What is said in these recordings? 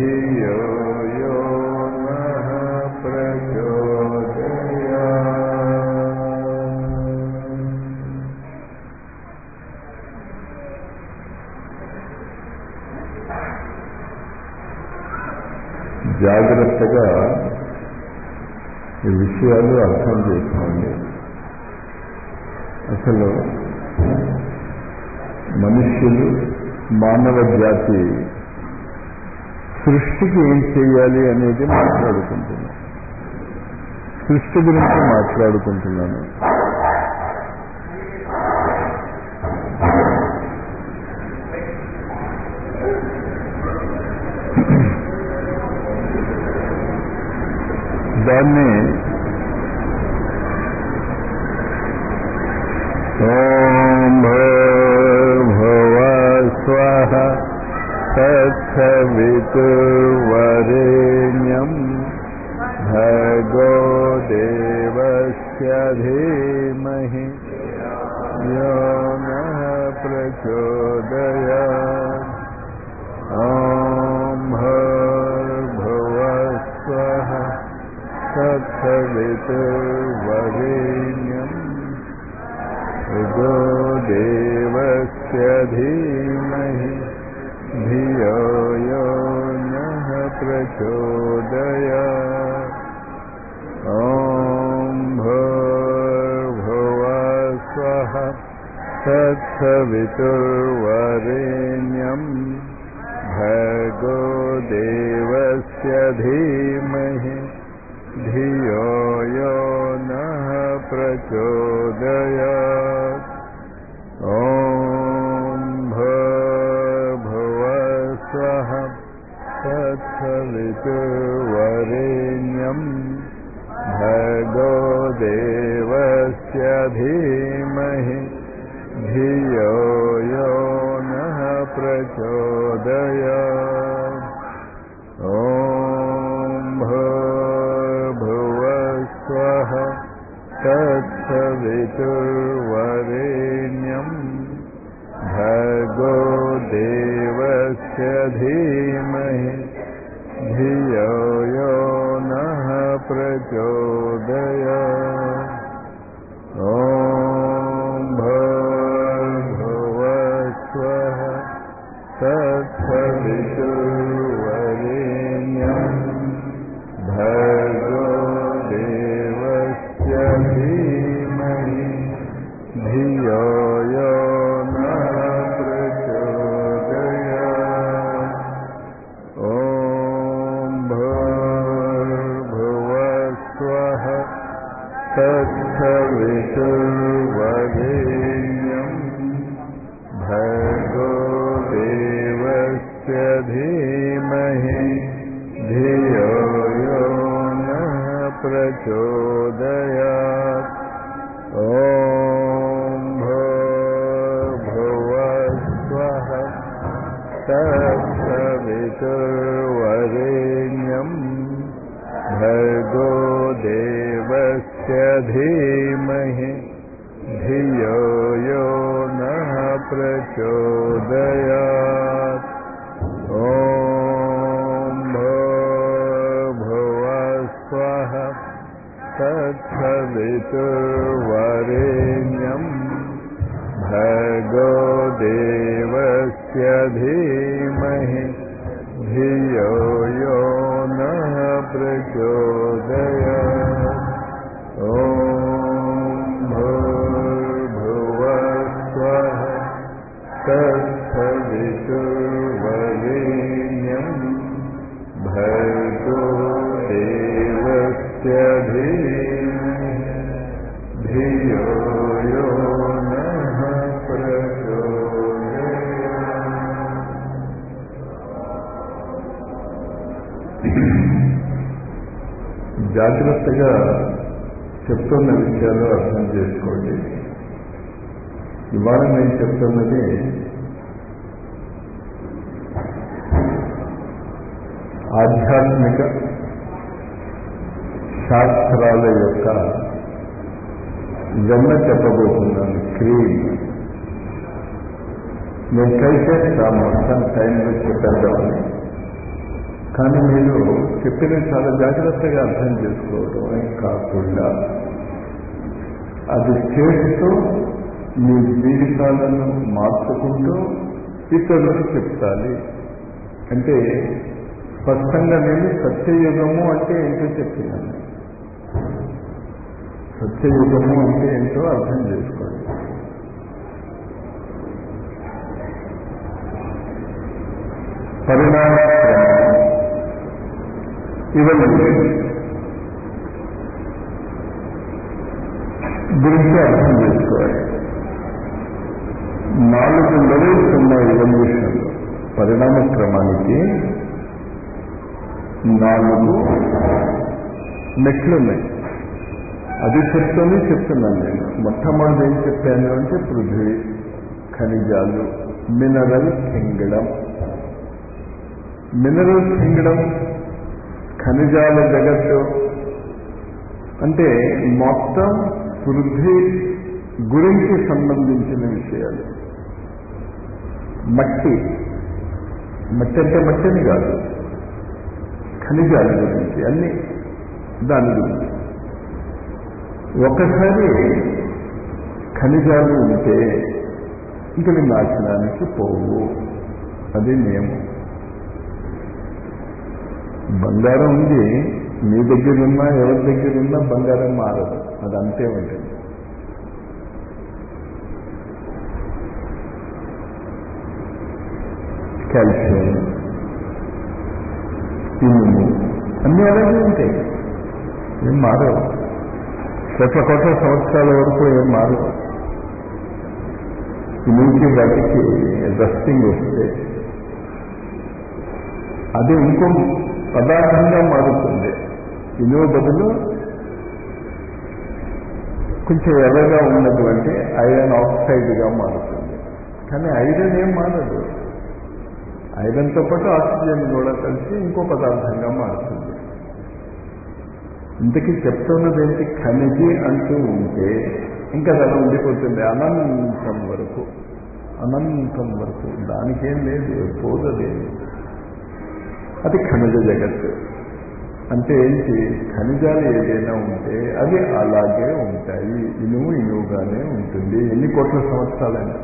ధియో యో నః ప్రచోదయాత్ జాగ్రత్తగా ఈ విషయాలు అర్థం చేసుకోండి అసలు మనుష్యులు మానవ జాతి సృష్టికి ఏం చేయాలి అనేది మాట్లాడుకుంటున్నాం సృష్టి గురించి మాట్లాడుకుంటున్నాను దాన్ని ఓం భవ స్వహ తత్సవితుర్వరేణ్యం భగో దేవస్య ధీమహి యో నః ప్రచోదయాత్ ఓం భవ స్వహ తత్సవితుర్వరేణ్యం భగో దేవస్య ధీమహి ధియో యో నః ప్రచోదయాత్ ఓం భూర్భువ స్వః తత్సవితుర్వరేణ్యం భగో దేవస్య ధీమహి ధియో యో నః ప్రచోదయాత్ ఓం భూర్భువ స్వః తత్సవితుర్వరేణ్యం భగో దేవస్య ధీమహి ధియో యో నః ప్రచోదయాత్ ఓం భూర్భువ స్వః తత్సవితుర్వరేణ్యం భగో దేవస్య ధీమహి ధియో యో నః ప్రచోదయాత్ ఓం భూర్భువ స్వః తత్సవితుర్వరేణ్యం భగో దేవస్య ధీమహి ధియో యో నః ప్రచోదయాత్ ఓం భూర్భువ స్వః తత్సవితుర్వరేణ్యం భగో దేవస్య ధీమహి ధియో యో నః ప్రచోదయాత్ ఓం భూర్భువ స్వః తత్సవితుర్వరేణ్యం భగో దేవస్య ధీమహి ధియో యో నః ప్రచోదయాత్ ఓం భూర్భువ స్వః తత్సవితుర్వరేణ్యం భగో దేవస్య ధీమహి ధియో యో నః ప్రచోదయాత్ ఓం భూర్భువ స్వః తత్సవితుర్వరేణ్యం భర్గో దేవస్య ధీమహి ధియో యో నః ప్రచోదయాత్ జాగ్రత్తగా చెప్తున్న విషయాలు అర్థం చేసుకోండి ఇవాళ నేను చెప్తున్నది ఆధ్యాత్మిక శాస్త్రాల యొక్క వెన్న చెప్పబోతున్నాను క్రీమ్ నేను ట్రై చేస్తా మొత్తం టైంలో చెప్పేద్దామని కానీ మీరు చెప్పిన చాలా జాగ్రత్తగా అర్థం చేసుకోవడమే కాకుండా అది చేస్తూ మీ జీవితాలను మార్చుకుంటూ ఇతరులకు చెప్తాలి అంటే స్పష్టంగా నేను సత్యయుగము అంటే ఏంటో చెప్పినాను సత్యయుగము అంటే ఏంటో అర్థం చేసుకోండి పరిణామక్రమం ఇవన్నీ గురించి అర్థం చేసుకోవాలి నాలుగు లెవెల్స్ ఉన్నాయి ఎవల్యూషన్లో పరిణామ క్రమానికి నాలుగు మెట్లు ఉన్నాయి అది చెప్తూనే చెప్తున్నాను నేను మొట్టమొదటి ఏం చెప్పాను అంటే పృథ్వీ ఖనిజాలు మినరల్ కింగడం మినరల్ కింగడం ఖనిజాల జగత్తు అంటే మొత్తం పృథ్వీ గురించి సంబంధించిన విషయాలు మట్టి మట్టి అంటే మట్టిని కాదు ఖనిజాల గురించి అన్ని దాని గురించి ఒకసారి ఖనిజాలు ఉంటే ఇంక నాశనానికి పోవు అది నియమం బంగారం ఉంది మీ దగ్గర ఉన్నా ఎవరి దగ్గర ఉన్నా బంగారం మారదు అది అంతే ఉంటుంది కాల్షియం ఇనుము అన్నీ అలాగే ఉంటాయి ఏం మారవు కోట్ల కోట్ల సంవత్సరాల వరకు ఏం మారవు ఇనుముకి వాటికి రస్టింగ్ వస్తే అది ఇంకో పదార్థంగా మారుతుంది ఇనుము బదులు కొంచెం ఎర్రగా ఉన్నటువంటి ఐరన్ ఆక్సైడ్గా మారుతుంది కానీ ఐరన్ ఏం మారదు ఐరన్తో పాటు ఆక్సిజన్ కూడా కలిసి ఇంకో పదార్థంగా మారుతుంది ఇంతకీ చెప్తున్నది ఏంటి ఖనిజి అంటూ ఉంటే ఇంకా అలా ఉండిపోతుంది అనంతం వరకు అనంతం వరకు దానికేం లేదు పోదదేమి అది ఖనిజ జగత్తు అంటే ఏంటి ఖనిజాలు ఏదైనా ఉంటే అవి అలాగే ఉంటాయి ఇనుము ఇనువుగానే ఉంటుంది ఎన్ని కోట్ల సంవత్సరాలైనా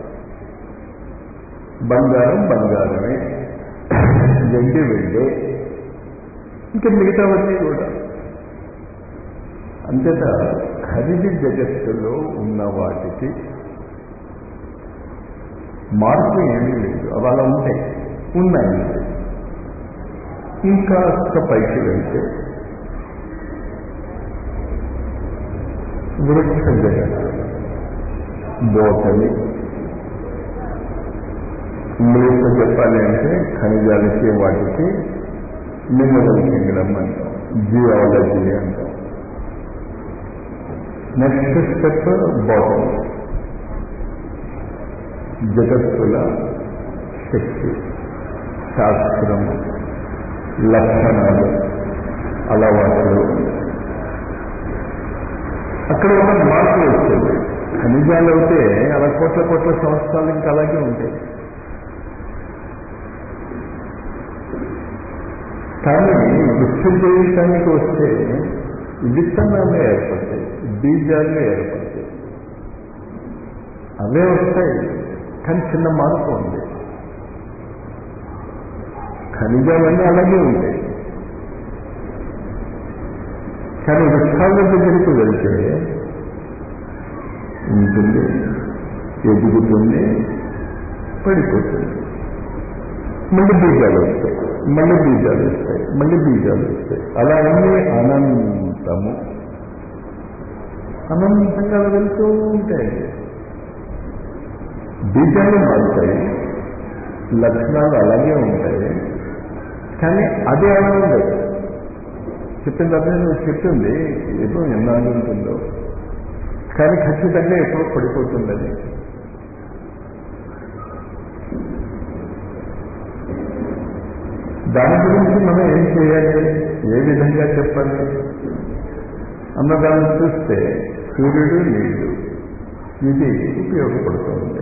బంగారం బంగారమే వెండి వెండే ఇంకా మిగతావన్నీ కూడా అంతటా ఖనిజ జగత్తులో ఉన్న వాటికి మార్పు ఏమీ లేదు అవి అలా ఉంటాయి ఉన్నాయి ఇంకా పైకి వెళ్తే వృక్ష జగత్తు బోటని ఇంగ్లీష్లో చెప్పాలి అంటే ఖనిజాలకి వాటికి మినరల్ కింగ్డమ్ అంటాం జియాలజీ అంటాం నెక్స్ట్ స్టెప్ బాటం జగత్తుల శక్తి శాస్త్రము లక్షణాలు అలవాట్లు అక్కడ ఒక మార్పు వస్తుంది ఖనిజాలు అయితే అలా కోట్ల కోట్ల సంవత్సరాలు ఇంకా అలాగే ఉంటాయి కానీ వృక్ష జీవితానికి వస్తే విత్తనాలే ఏర్పడతాయి బీజాలే ఏర్పడతాయి అవే వస్తాయి కానీ చిన్న మార్పు ఉంది ఖనిజాలన్నీ అలాగే ఉంటాయి కానీ వృక్షాల దగ్గరికి వెళ్తే ఉంటుంది ఎదుగుతుంది పడిపోతుంది మళ్ళీ బీజాలు వస్తాయి మళ్ళీ బీజాలు వస్తాయి మళ్ళీ బీజాలు వస్తాయి అలా అన్నీ అనంతము అనంతంగా వెళ్తూ ఉంటాయి బీజాలు మారుతాయి లక్షణాలు అలాగే ఉంటాయి కానీ అదే అలా ఉండదు చెప్పిన తర్వాత నువ్వు చెప్తుంది ఏదో ఎన్నాళ్ళు ఉంటుందో కానీ ఖచ్చితంగా ఎప్పుడో పడిపోతుంది అది దాని గురించి మనం ఏం చేయాలి ఏ విధంగా చెప్పాలి అన్నదాన్ని చూస్తే సూర్యుడు నీళ్లు ఇది ఉపయోగపడుతుంది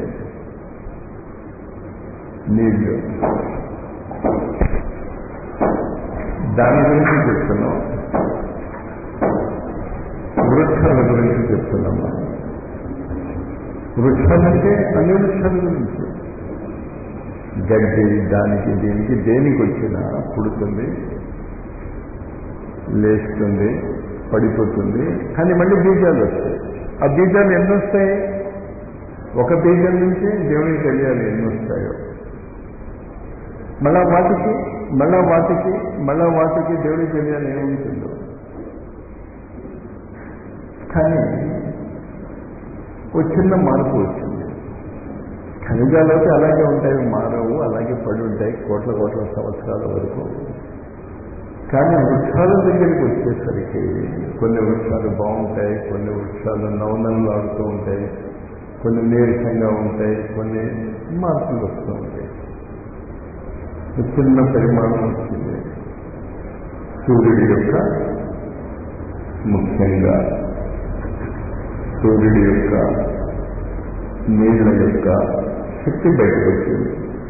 నీళ్లు దాని గురించి చెప్తున్నాం వృక్షాల గురించి చెప్తున్నాం మనం వృక్షాలంటే అన్ని వృక్షాల గురించి గడ్డి దానికి దీనికి దేనికి వచ్చినా పుడుతుంది లేస్తుంది పడిపోతుంది కానీ మళ్ళీ బీజాలు వస్తాయి ఆ బీజాలు ఎన్ని వస్తాయి ఒక బీజం నుంచి దేవునికి తెలియాలి ఎన్ని వస్తాయో మళ్ళా వాటికి మళ్ళా వాటికి మళ్ళా వాటికి దేవుడికి తెలియాలి ఏముంటుందో కానీ ఒక చిన్న మార్పు వచ్చింది ఖనిజాలు అయితే అలాగే ఉంటాయి మారవు అలాగే పడి ఉంటాయి కోట్ల కోట్ల సంవత్సరాల వరకు కానీ వృక్షాల దగ్గరికి వచ్చేసరికి కొన్ని వృక్షాలు బాగుంటాయి కొన్ని వృక్షాలు నవనలు ఆడుతూ ఉంటాయి కొన్ని నీరసంగా ఉంటాయి కొన్ని మార్పులు వస్తూ ఉంటాయి చిన్న పరిమాణం వచ్చింది సూర్యుడి యొక్క ముఖ్యంగా సూర్యుడి యొక్క నీళ్ల యొక్క శక్తి బయటకు వచ్చింది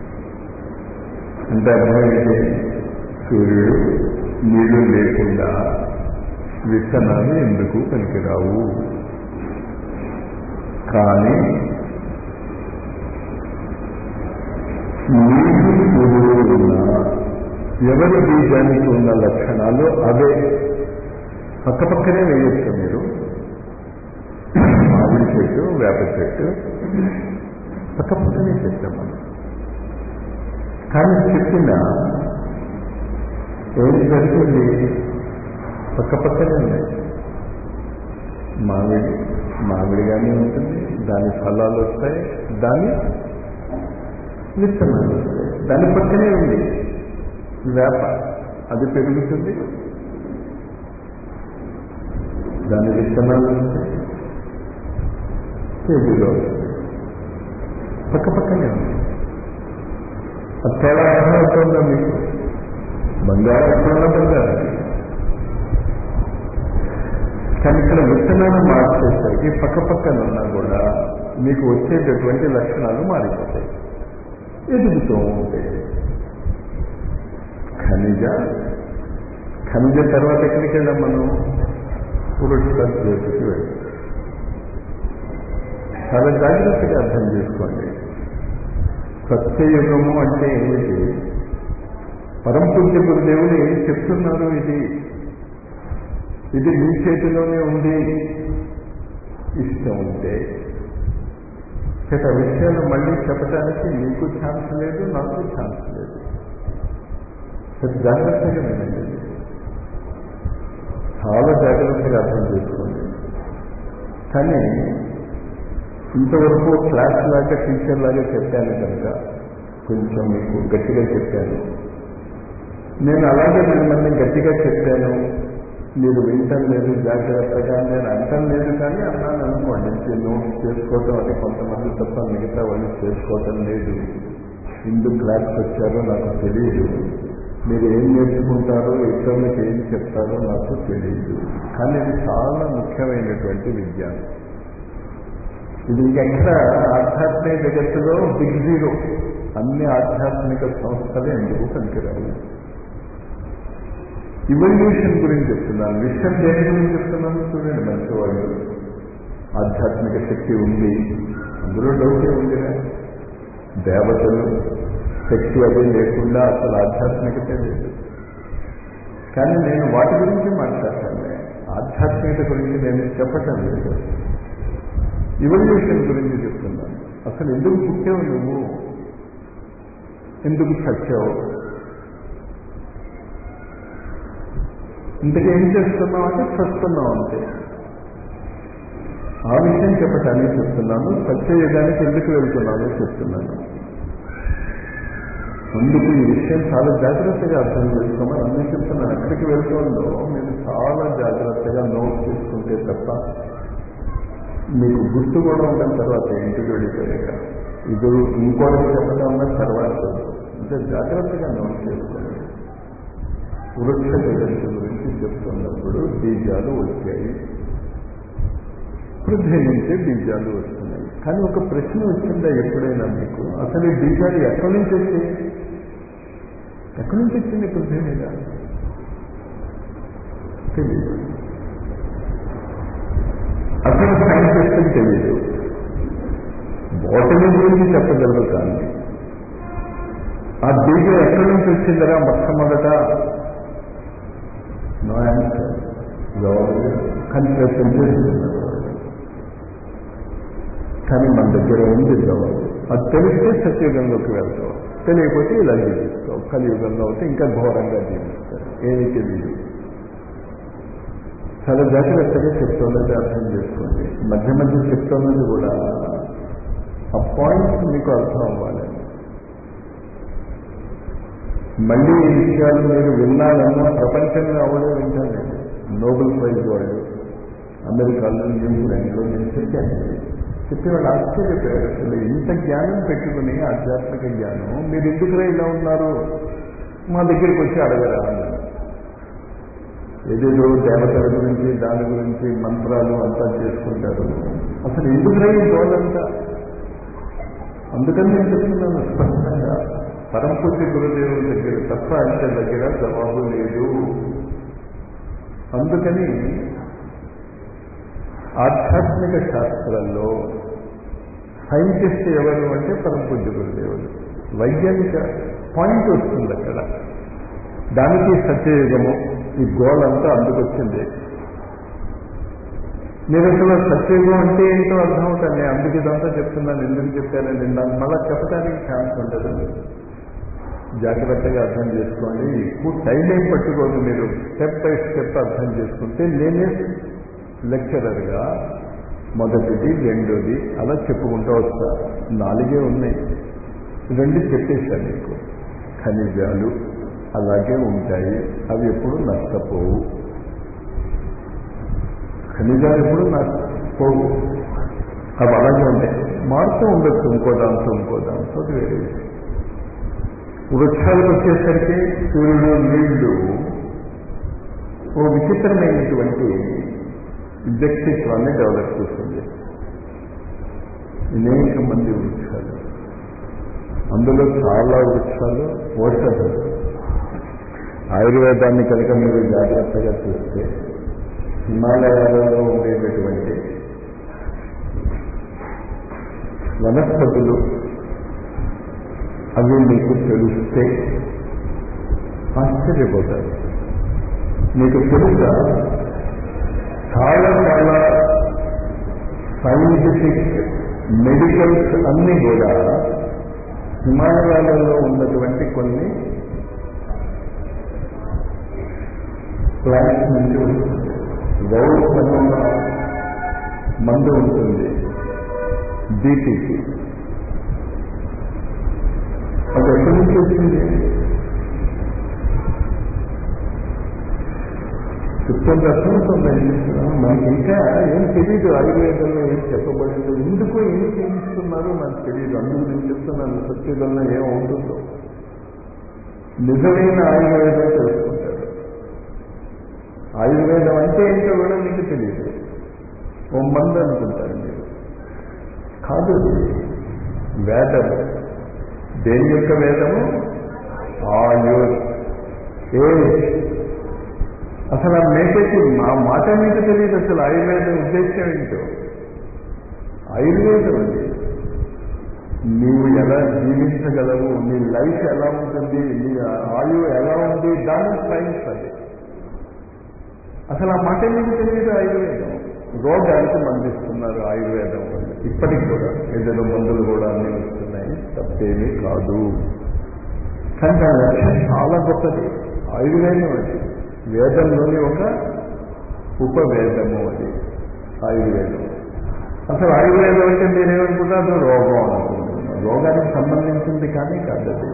అంటే అర్థమైతే సూర్యుడు నీళ్లు లేకుండా విత్తనాలు ఎందుకు పనికిరావు కానీ నీరు సూర్యుడు ఉన్న ఎవరి బీజానికి ఉన్న లక్షణాలు అవే పక్కపక్కనే వేయొచ్చు మీరు మామిడి చెట్టు వేప చెట్టు పక్కపక్కనే చెప్తాం మనం కానీ చెప్పిన ఏం జరుగుతుంది పక్కపక్కనే ఉన్నాయి మామిడి మామిడిగానే ఉంటుంది దాని ఫలాలు వస్తాయి దాని విత్తనాలు వస్తాయి దాని పక్కనే ఉంది వేప అది పెరుగుతుంది దాని విత్తనాలు వస్తాయి కేజీలో పక్క పక్కనే ఉంది అది తేడా అర్థమవుతుందా మీకు బంగారం ఎక్కడున్న బంగారం కానీ ఇక్కడ విత్తనాలు మార్చేసరికి పక్క పక్కన ఉన్నా కూడా మీకు వచ్చేటటువంటి లక్షణాలు మారిపోతాయి ఎదుగుతూ ఉంటాయి ఖనిజ ఖనిజ తర్వాత ఎక్కడికి వెళ్ళాం మనం పురుష జ్యోతికి వెళ్ళాం చాలా జాగ్రత్తగా అర్థం చేసుకోండి సత్యయుగము అంటే ఏమిటి పరంపూజ్య గురుదేవులు ఏం చెప్తున్నారు ఇది ఇది మీ చేతిలోనే ఉంది ఇష్టం ఉంటే చేత విషయాలు మళ్ళీ చెప్పడానికి మీకు ఛాన్స్ లేదు నాకు ఛాన్స్ లేదు జాగ్రత్తగా వినండి చాలా జాగ్రత్తగా అర్థం చేసుకోండి కానీ ఇంతవరకు క్లాస్ లాగా టీచర్ లాగా చెప్పాను కనుక కొంచెం మీకు గట్టిగా చెప్పాను నేను అలాగే మిమ్మల్ని గట్టిగా చెప్పాను మీరు వింటం లేదు జాగ్రత్తగా నేను అంటం లేదు కానీ అన్నాను అనుకోండి నోట్స్ చేసుకోవటం అది కొంతమంది తప్ప మిగతా వాళ్ళు చేసుకోవటం లేదు ఎందుకు క్లాస్కి వచ్చారో నాకు తెలియదు మీరు ఏం నేర్చుకుంటారో ఇతరులకు ఏం చెప్తారో నాకు తెలియదు కానీ ఇది చాలా ముఖ్యమైనటువంటి విద్య ఇది ఇంకెక్కడ ఆధ్యాత్మిక జగత్తులో బిగ్ జీరో అన్ని ఆధ్యాత్మిక సంస్థలు ఎందుకు పనికిరావు ఇవల్యూషన్ గురించి చెప్తున్నాను విషయం దేని గురించి చెప్తున్నాను చూడండి మంచివాళ్ళు ఆధ్యాత్మిక శక్తి ఉంది అందులో డౌటే ఉందిగా దేవతలు శక్తి అది లేకుండా అసలు ఆధ్యాత్మికత లేదు కానీ నేను వాటి గురించి మాట్లాడతాను ఆధ్యాత్మికత గురించి నేను చెప్పటం లేదు ఇవల్యూషన్ గురించి చెప్తున్నాను అసలు ఎందుకు పుట్టావు నువ్వు ఎందుకు చచ్చావు ఇంతకీ ఏం చేస్తున్నావు అంటే చస్తున్నావు అంతే ఆ విషయం చెప్పటానికి చెప్తున్నాను సత్యయుగానికి ఎందుకు వెళ్తున్నానో చెప్తున్నాను అందుకు ఈ విషయం చాలా జాగ్రత్తగా అర్థం చేసుకోమని అన్నీ చెప్తున్నాను ఎక్కడికి వెళ్తుందో మీరు చాలా జాగ్రత్తగా నోట్ చేసుకుంటే తప్ప మీకు గుర్తు కూడా ఉండడం తర్వాత ఇంటికి వెళ్ళిపోయాక ఇది ఇంకోటి చెప్పడం ఉన్న తర్వాత అంటే జాగ్రత్తగా నోట్ చేసుకోండి వృక్ష జగత్తు గురించి చెప్తున్నప్పుడు బీజాలు వచ్చాయి పృథ్వీ నుంచే బీజాలు వస్తున్నాయి కానీ ఒక ప్రశ్న వచ్చిందా ఎప్పుడైనా మీకు అసలు ఈ బీజాలు ఎక్కడి నుంచి వచ్చాయి ఎక్కడి నుంచి వచ్చింది పృథ్వీ మీద తెలియదు అసలు సైంటిస్ట్ తెలియదు బాటనీ గురించి చెప్పగలరు కానీ ఆ బీజం ఎక్కడి నుంచి వచ్చిందరా మొట్టమొదట నో ఆన్సర్ జవాబు కానీ ప్రయత్నం చేస్తున్నారు కానీ మన దగ్గర ఉంది జవాబు అది తెలిస్తే సత్యయుగంలోకి వెళ్తాం తెలియకపోతే ఇలా జీవిస్తాం కలియుగంలో అయితే ఇంకా ఘోరంగా జీవిస్తారు ఏమీ తెలియదు చాలా జాగ్రత్తగా చెప్తున్నది అర్థం చేసుకోండి మధ్య మధ్య చెప్తున్నది కూడా ఆ పాయింట్ మీకు అర్థం అవ్వాలి మళ్ళీ ఈ విషయాలు మీరు విన్నారన్నా ప్రపంచంలో అవడే వింటానండి నోబెల్ ప్రైజ్ వాళ్ళు అమెరికాలో న్యూజిలాండ్లో నేను చెప్పాను చెప్పి వాళ్ళు ఆశ్చర్యపోయారు అసలు ఇంత జ్ఞానం పెట్టుకుని ఆధ్యాత్మిక జ్ఞానం మీరు ఎందుకురా ఇలా ఉన్నారు మా దగ్గరికి వచ్చి అడగరా అన్నారు ఏదేదో దేవతల గురించి దాని గురించి మంత్రాలు అంతా చేసుకుంటారు అసలు ఎందుకురా ఈ గోలంతా అందుకని నేను చెప్తున్నాను స్పష్టంగా పరంపూర్తి గురుదేవుల దగ్గర తప్ప అంటే దగ్గర జవాబు లేదు అందుకని ఆధ్యాత్మిక శాస్త్రంలో సైంటిస్ట్ ఎవరు అంటే పరంపూజ్య గురుదేవులు వైజ్ఞానిక పాయింట్ వస్తుంది అక్కడ దానికి సత్యయుగము ఈ గోల్ అంతా అందుకొచ్చింది నేను అసలు సత్యయుగం అంటే ఏంటో అర్థం అవుతాను నేను అందుకు ఇదంతా చెప్తున్నాను ఎందుకు చెప్పానని నిన్న మళ్ళా చెప్పడానికి ఛాన్స్ ఉండదు జాగ్రత్తగా అర్థం చేసుకోండి ఎక్కువ టైం ఏం పట్టుకోదు మీరు స్టెప్ బై స్టెప్ అర్థం చేసుకుంటే నేనే లెక్చరర్గా మొదటిది రెండోది అలా చెప్పుకుంటూ వస్తా నాలుగే ఉన్నాయి రెండు చెప్పేశాను మీకు ఖనిజాలు అలాగే ఉంటాయి అవి ఎప్పుడు నష్టపోవు ఖనిజాలు ఎప్పుడు నష్టపోవు అవి అలాగే ఉంటాయి మారుతూ ఉండొచ్చు ఇంకో దాంతో ఇంకో దాంతో వేరే వృక్షాలకు వచ్చేసరికి సూర్యుడు నీళ్లు ఓ విచిత్రమైనటువంటి వ్యక్తిత్వాన్ని డెవలప్ చేస్తుంది అనేక మంది వృక్షాలు అందులో చాలా వృక్షాలు ఔషధం ఆయుర్వేదాన్ని కనుక మీరు జాగ్రత్తగా చూస్తే హిమాలయాలలో ఉండేటటువంటి వనస్పతులు అవి మీకు తెలిస్తే ఆశ్చర్యపోతారు మీకు తెలుసా చాలా చాలా సైంటిఫిక్ మెడికల్స్ అన్నీ కూడా హిమాలయాలలో ఉన్నటువంటి కొన్ని ప్లాంట్స్ నుంచి వస్తుంది గౌరవ మందు ఉంటుంది బీపీకి అది ఎక్కడి నుంచి వచ్చింది చెప్తుంది అర్థమవుతుందండి మనకి ఇంకా ఏం తెలియదు ఆయుర్వేదంలో ఏం చెప్పబడిందో ఎందుకు ఏం చేయిస్తున్నారో నాకు తెలియదు అందుకు నేను చెప్తున్నాను సత్యుగంలో ఏం ఉంటుందో నిజమైన ఆయుర్వేదం తెలుసుకుంటారు ఆయుర్వేదం అంటే ఏంటో కూడా మీకు తెలియదు ఓ మందు అనుకుంటారు మీరు కాదు వేదము దేని యొక్క వేదము ఆయుర్ ఏజ్ అసలు ఆ మేకకి మా మాట మీకు తెలియదు అసలు ఆయుర్వేదం ఉద్దేశం ఏంటో ఆయుర్వేదం అండి నీవు ఎలా జీవించగలవు నీ లైఫ్ ఎలా ఉంటుంది నీ ఆయు ఎలా ఉంది దాని సైన్స్ అది అసలు ఆ మాట మీకు తెలియదు ఆయుర్వేదం రోగానికి మందిస్తున్నారు ఆయుర్వేదం వల్ల ఇప్పటికి కూడా ఏదైనా మందులు కూడా అన్ని వస్తున్నాయి తప్పేమీ కాదు కానీ దాని లక్ష్యం చాలా గొప్పది ఆయుర్వేదం అది వేదంలోని ఒక ఉపవేదము అది ఆయుర్వేదం అసలు ఆయుర్వేదం అంటే మీరేమనుకుంటారు రోగం అనుకుంటున్నారు రోగానికి సంబంధించింది కానీ కాదు అది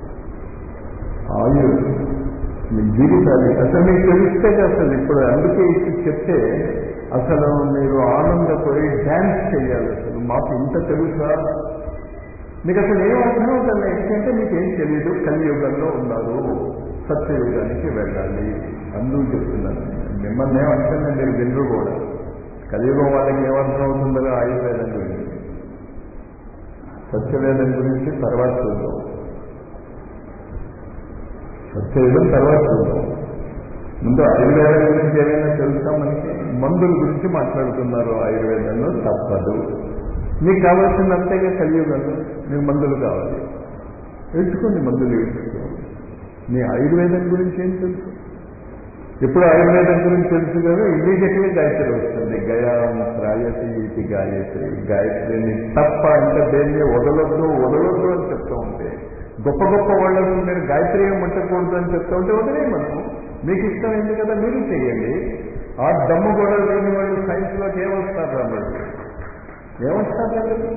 ఆయు మీ జీవితాన్ని అసలు మీకు తెలిస్తే అసలు ఇప్పుడు అందుకే ఇప్పుడు చెప్తే అసలు మీరు ఆనందపోయి డ్యాన్స్ చేయాలి అసలు మాకు ఇంత తెలుసా మీకు అసలు ఏం అర్థం అవుతుంది ఏంటంటే మీకు ఏం తెలియదు కలియుగంలో ఉన్నారు సత్యయుగానికి వెళ్ళాలి అందుకు చెప్తున్నాను మిమ్మల్ని ఏమంటున్నా మీరు వినరు కూడా కలియుగం వాళ్ళకి ఏమర్థం అవుతుందో ఆయుర్వేదం గురించి సత్యవేదం గురించి తర్వాత చూద్దాం సత్యయుగం తర్వాత చూద్దాం ముందు ఆయుర్వేదం గురించి ఏమైనా తెలుసా మనకి మందుల గురించి మాట్లాడుతున్నారు ఆయుర్వేదంలో తప్పదు మీకు కావాల్సింది అంతేగా కలియుగంలో మీకు మందులు కావాలి ఎంచుకోండి మందులు ఎంచుకోండి మీ ఆయుర్వేదం గురించి ఏం తెలుసు ఎప్పుడు ఆయుర్వేదం గురించి తెలుసు కదా ఇమీడియట్గా గాయత్రి వస్తుంది గయాం త్రాయతి ఇది గాయత్రి గాయత్రిని తప్ప ఇంకా దేన్ని వదలొద్దు వదలొద్దు అని చెప్తూ ఉంటే గొప్ప గొప్ప వాళ్ళకు మీరు గాయత్రి ఏం ముట్టకూడదు అని చెప్తూ ఉంటే వదిలే మనం మీకు ఇష్టమైంది కదా మీరు చేయండి ఆ దమ్ము కూడా లేని వాళ్ళు సైన్స్లోకి ఏమొస్తారు రాబడి ఏమొస్తారు రాబడి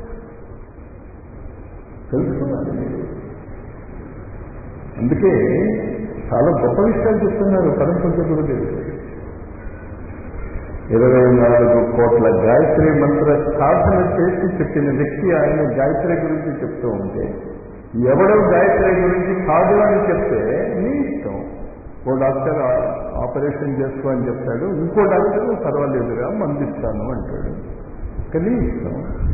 తెలుసుకోవాలి మీరు అందుకే చాలా గొప్ప విషయాలు చెప్తున్నారు పరంపంచ గురుదేవి ఇరవై నాలుగు కోట్ల గాయత్రి మంత్ర సాధన చేసి చెప్పిన వ్యక్తి ఆయన గాయత్రి గురించి చెప్తూ ఉంటే ఎవడో గాయత్రి గురించి కాదు అని చెప్తే నీ ఇష్టం ఓ డాక్టర్ ఆపరేషన్ చేసుకో అని చెప్తాడు ఇంకో డాక్టర్ పర్వాలేదురా మందిస్తాను అంటాడు కానీ ఇష్టం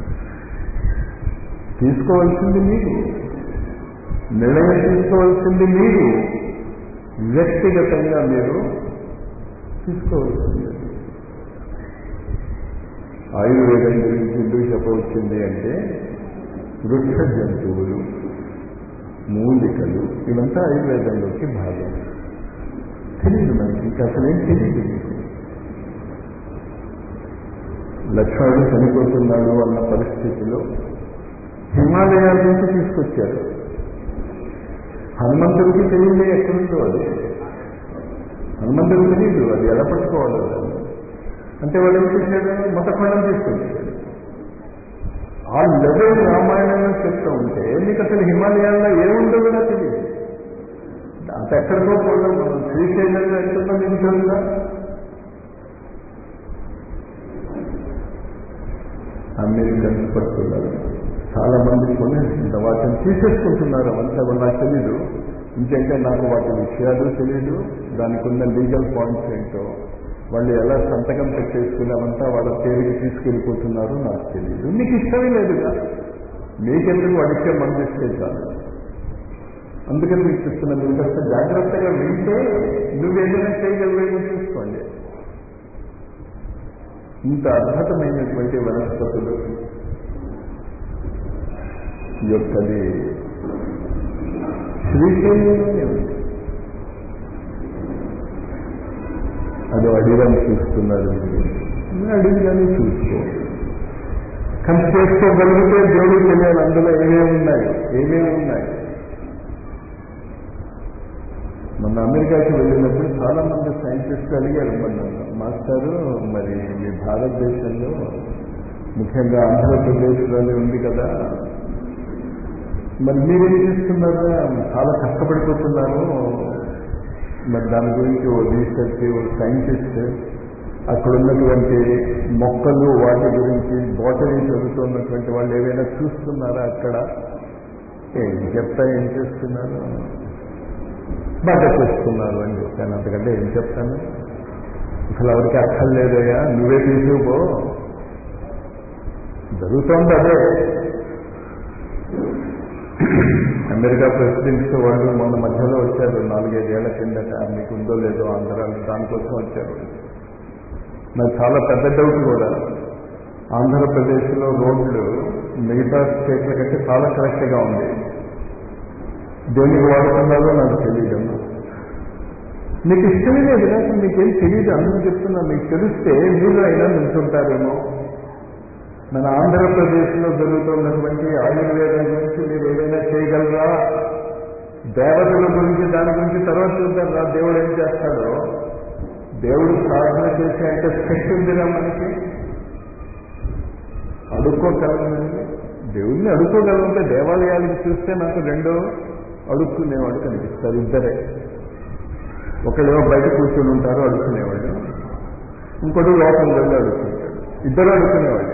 తీసుకోవాల్సింది మీరు నిర్ణయం తీసుకోవాల్సింది మీరు వ్యక్తిగతంగా మీరు తీసుకోవాల్సింది ఆయుర్వేదం గురించి ఎందుకు చెప్పవచ్చింది అంటే వృక్ష జంతువులు మూలికలు ఇవంతా ఆయుర్వేదంలోకి భాగం తెలియదు మనకి ఇంకా అసలేం తెలియదు మీకు లక్ష్మణుడు చనిపోతున్నాడు అన్న పరిస్థితిలో హిమాలయాల నుంచి తీసుకొచ్చారు హనుమంతుడికి తెలియదు ఎక్కడుందో అది హనుమంతుడికి తెలియదు అది ఎలా పట్టుకోవాలో అంటే వాళ్ళు ఏం చేశాడు మతఖండం తీసుకొచ్చాడు ఆ లెవెల్ రామాయణంలో చెప్తూ ఉంటే మీకు అసలు హిమాలయాల్లో ఏముందో కూడా తెలియదు అంత ఎక్కడికో పోదాం మనం శ్రీశైలంలో ఎక్కడో మీకు తెలుసా అమెరికన్స్ పడుతున్నారు చాలా మంది కొని వాటిని తీసేసుకుంటున్నారు అవంతా కూడా నాకు తెలీదు ఇంకంటే నాకు వాటి విషయాలు తెలియదు దానికి ఉన్న లీగల్ పాయింట్స్ ఏంటో వాళ్ళు ఎలా సంతకం పెట్టేసుకుని అవంతా వాళ్ళ పేరుకి తీసుకెళ్ళిపోతున్నారో నాకు తెలియదు నీకు ఇష్టమే లేదుగా మీకెందుకు వాడికే మందిస్తే చాలు అందుకని మీకు చెప్తున్నా మీరు కాస్త జాగ్రత్తగా వింటే నువ్వేదైనా చేయగలిగేది చూసుకోండి ఇంత అద్భుతమైనటువంటి వనస్పతులు యొక్కది శ్రీశైలంలోనే ఉంది అదో అడిగాని చూస్తున్నారు మీరు అడిగాని చూసుకో కానీ చేసుకోగలిగితే దేవుడు తెలియాలి అందులో ఏమేమి ఉన్నాయి ఏమేమి ఉన్నాయి మొన్న అమెరికాకి వెళ్ళినప్పుడు చాలా మంది సైంటిస్టులు అడిగారు మొన్న మాస్టారు మరి మీ భారతదేశంలో ముఖ్యంగా ఆంధ్రప్రదేశ్లోనే ఉంది కదా మరి మీరేం చేస్తున్నారు చాలా కష్టపడిపోతున్నారు మరి దాని గురించి ఓ రీసెర్చ్ ఓ సైంటిస్ట్ అక్కడ ఉన్నటువంటి మొక్కలు వాటి గురించి బాటరీ చదువుతున్నటువంటి వాళ్ళు ఏవైనా చూస్తున్నారా అక్కడ ఏం చెప్తా ఏం చేస్తున్నారు బాగా చేస్తున్నారు అని చెప్పాను అంతకంటే ఏం చెప్తాను అసలు ఎవరికి అక్కర్లేదయ్యా నువ్వే తీసుకుపో జరుగుతోంది అదే అమెరికా ప్రెసిడెంట్స్ వాళ్ళు మొన్న మధ్యలో వచ్చారు నాలుగైదేళ్ల కిందట మీకు ఉందో లేదో ఆంధ్రాలో దానికోసం వచ్చారు నాకు చాలా పెద్ద డౌట్ కూడా ఆంధ్రప్రదేశ్లో రోడ్లు మిగతా స్టేట్ల కంటే చాలా కరెక్ట్గా ఉంది దేనికి వాడుతున్నారో నాకు తెలియదు మీకు ఇష్టమే లేదు నాకు మీకేం తెలియదు అందుకు చెప్తున్నా మీకు తెలిస్తే మీరు అయినా నిల్చుంటారేమో మన ఆంధ్రప్రదేశ్లో జరుగుతున్నటువంటి ఆయుర్వేదం గురించి మీరు ఏదైనా చేయగలరా దేవతల గురించి దాని గురించి తర్వాత చూద్దాం రా దేవుడు ఏం చేస్తాడో దేవుడు ప్రార్థన చేసే అంటే శక్తి ఉందిరా మనకి అడుక్కోగలమండి దేవుడిని అడుక్కోగలంటే దేవాలయాలకు చూస్తే నాకు రెండో అడుక్కునేవాడు కనిపిస్తారు ఇద్దరే ఒకళ్ళేమో బయట కూర్చొని ఉంటారు అడుక్కునేవాడు ఇంకోటి లోపల వెళ్ళి అడుక్కుంటాడు ఇద్దరు అడుక్కునేవాడు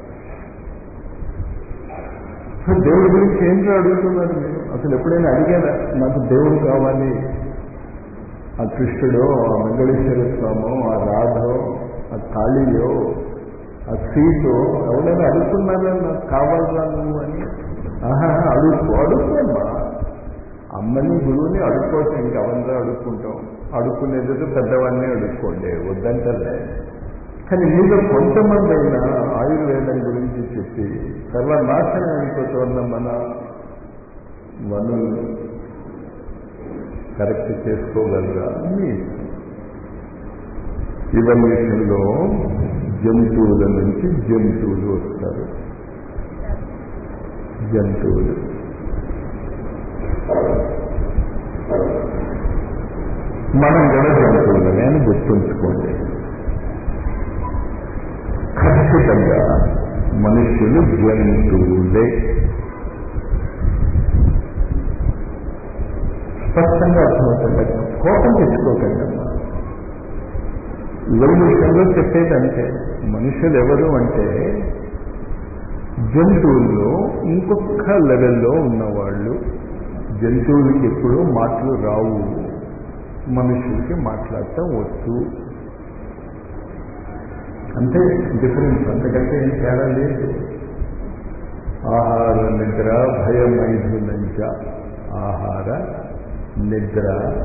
దేవుడి గురించి ఏంటో అడుగుతున్నారు మీరు అసలు ఎప్పుడైనా అడిగారా నాకు దేవుడు కావాలి ఆ కృష్ణుడో ఆ మంగళేశ్వర స్వామో ఆ రాధో ఆ కాళీయో ఆ సీతో ఎవరైనా అడుగుతున్నారా నాకు కావాలా నువ్వు అని ఆహా అడుగు అడుగుకోమ్మా అమ్మని గురువుని అడుక్కోవచ్చు ఇంకా అవంతా అడుక్కుంటాం అడుక్కునేది పెద్దవాడిని అడుక్కోండి వద్దంటే కానీ మీలో కొంతమంది అయినా ఆయుర్వేదం గురించి చెప్పి సర్వనాశనం అయిపోతున్న మన వనులు కరెక్ట్ చేసుకోగలరా అని ఇవల్యూషన్లో జంతువుల నుంచి జంతువులు వస్తారు జంతువులు మనం కూడా జంతువులమే అని గుర్తుంచుకోండి ఖచ్చితంగా మనుషులు జంతువులే స్పష్టంగా అర్థమవుతుంది కోపం తెచ్చుకోకండి అమ్మా విషయంలో చెప్పేదంటే మనుషులు ఎవరు అంటే జంతువుల్లో ఇంకొక లెవెల్లో ఉన్నవాళ్ళు జంతువులకి ఎప్పుడూ మాటలు రావు మనుషులకి మాట్లాడటం వచ్చు అంతే డిఫరెన్స్ అంతకంటే ఏం తేడా లేదు ఆహార నిద్ర భయమైథునంచ ఆహార నిద్ర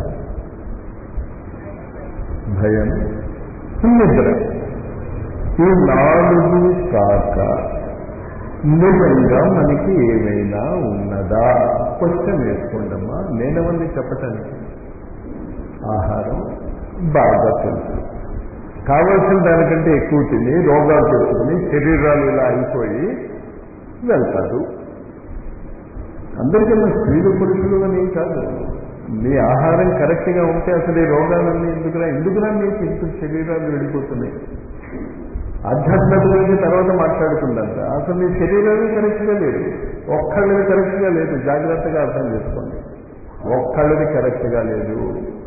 భయం నిద్ర ఈ నాలుగు కాక నిజంగా మనకి ఏమైనా ఉన్నదా క్వశ్చన్ వేసుకోండమ్మా నేనెవరిని చెప్పటానికి ఆహారం బాగా తెలుసు కావలసిన దానికంటే ఎక్కువ తిని రోగాలు తెచ్చుకుని శరీరాలు ఇలా అయిపోయి వెళ్తారు అందరికన్నా స్త్రీలు పురుషులు అని కాదు మీ ఆహారం కరెక్ట్గా ఉంటే అసలు ఈ రోగాలన్నీ ఎందుకురా ఎందుకురా మీకు ఇంత శరీరాలు వెళ్ళిపోతున్నాయి ఆధ్యాత్మిక గురించి తర్వాత మాట్లాడుకుందంట అసలు మీ శరీరాలు కరెక్ట్గా లేదు ఒక్కళ్ళది కరెక్ట్గా లేదు జాగ్రత్తగా అర్థం చేసుకోండి ఒక్కళ్ళది కరెక్ట్గా లేదు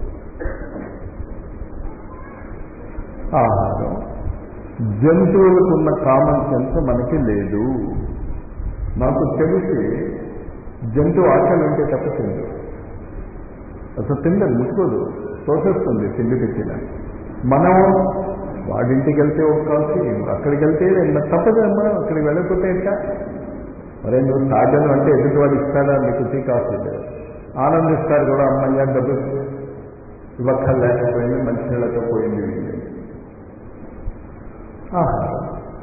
ఆహారం జంతువులకు ఉన్న కామన్ సెన్స్ మనకి లేదు నాకు తెలిసి జంతువు ఆకలి ఉంటే తప్ప తిందు అసలు తిండదు ముట్టుకోదు తోసేస్తుంది తిండి పెట్టిన మనం వాడింటికి వెళ్తే ఒక కాఫీ అక్కడికి వెళ్తే తప్పదమ్మా అక్కడికి వెళ్ళకపోతే ఎట్టా మరే నువ్వు తాగను అంటే ఎదుటి వాడు ఇస్తాడా మీకు టీ కాఫీ ఆనందిస్తారు కూడా అమ్మయ్య డబ్బు ఇవ్వక్కర్లేకపోయింది మంచినీళ్ళతో పోయింది వీళ్ళు ఆహారం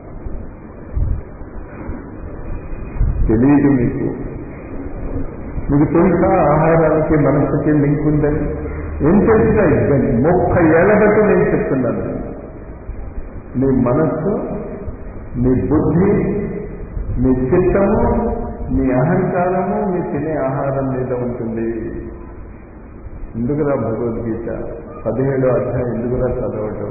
తెలియదు మీకు మీకు తెలుసా ఆహారానికి మనస్సుకి లింక్ ఉందని ఏం తెలిసినా ఇబ్బంది ముప్పై ఏళ్ళ బట్టి నేను చెప్తున్నాను మీ మనస్సు మీ బుద్ధి మీ చిత్తము మీ అహంకారము మీ తినే ఆహారం మీద ఉంటుంది ఎందుకురా భగవద్గీత పదిహేడో అధ్యాయం ఎందుకురా చదవటం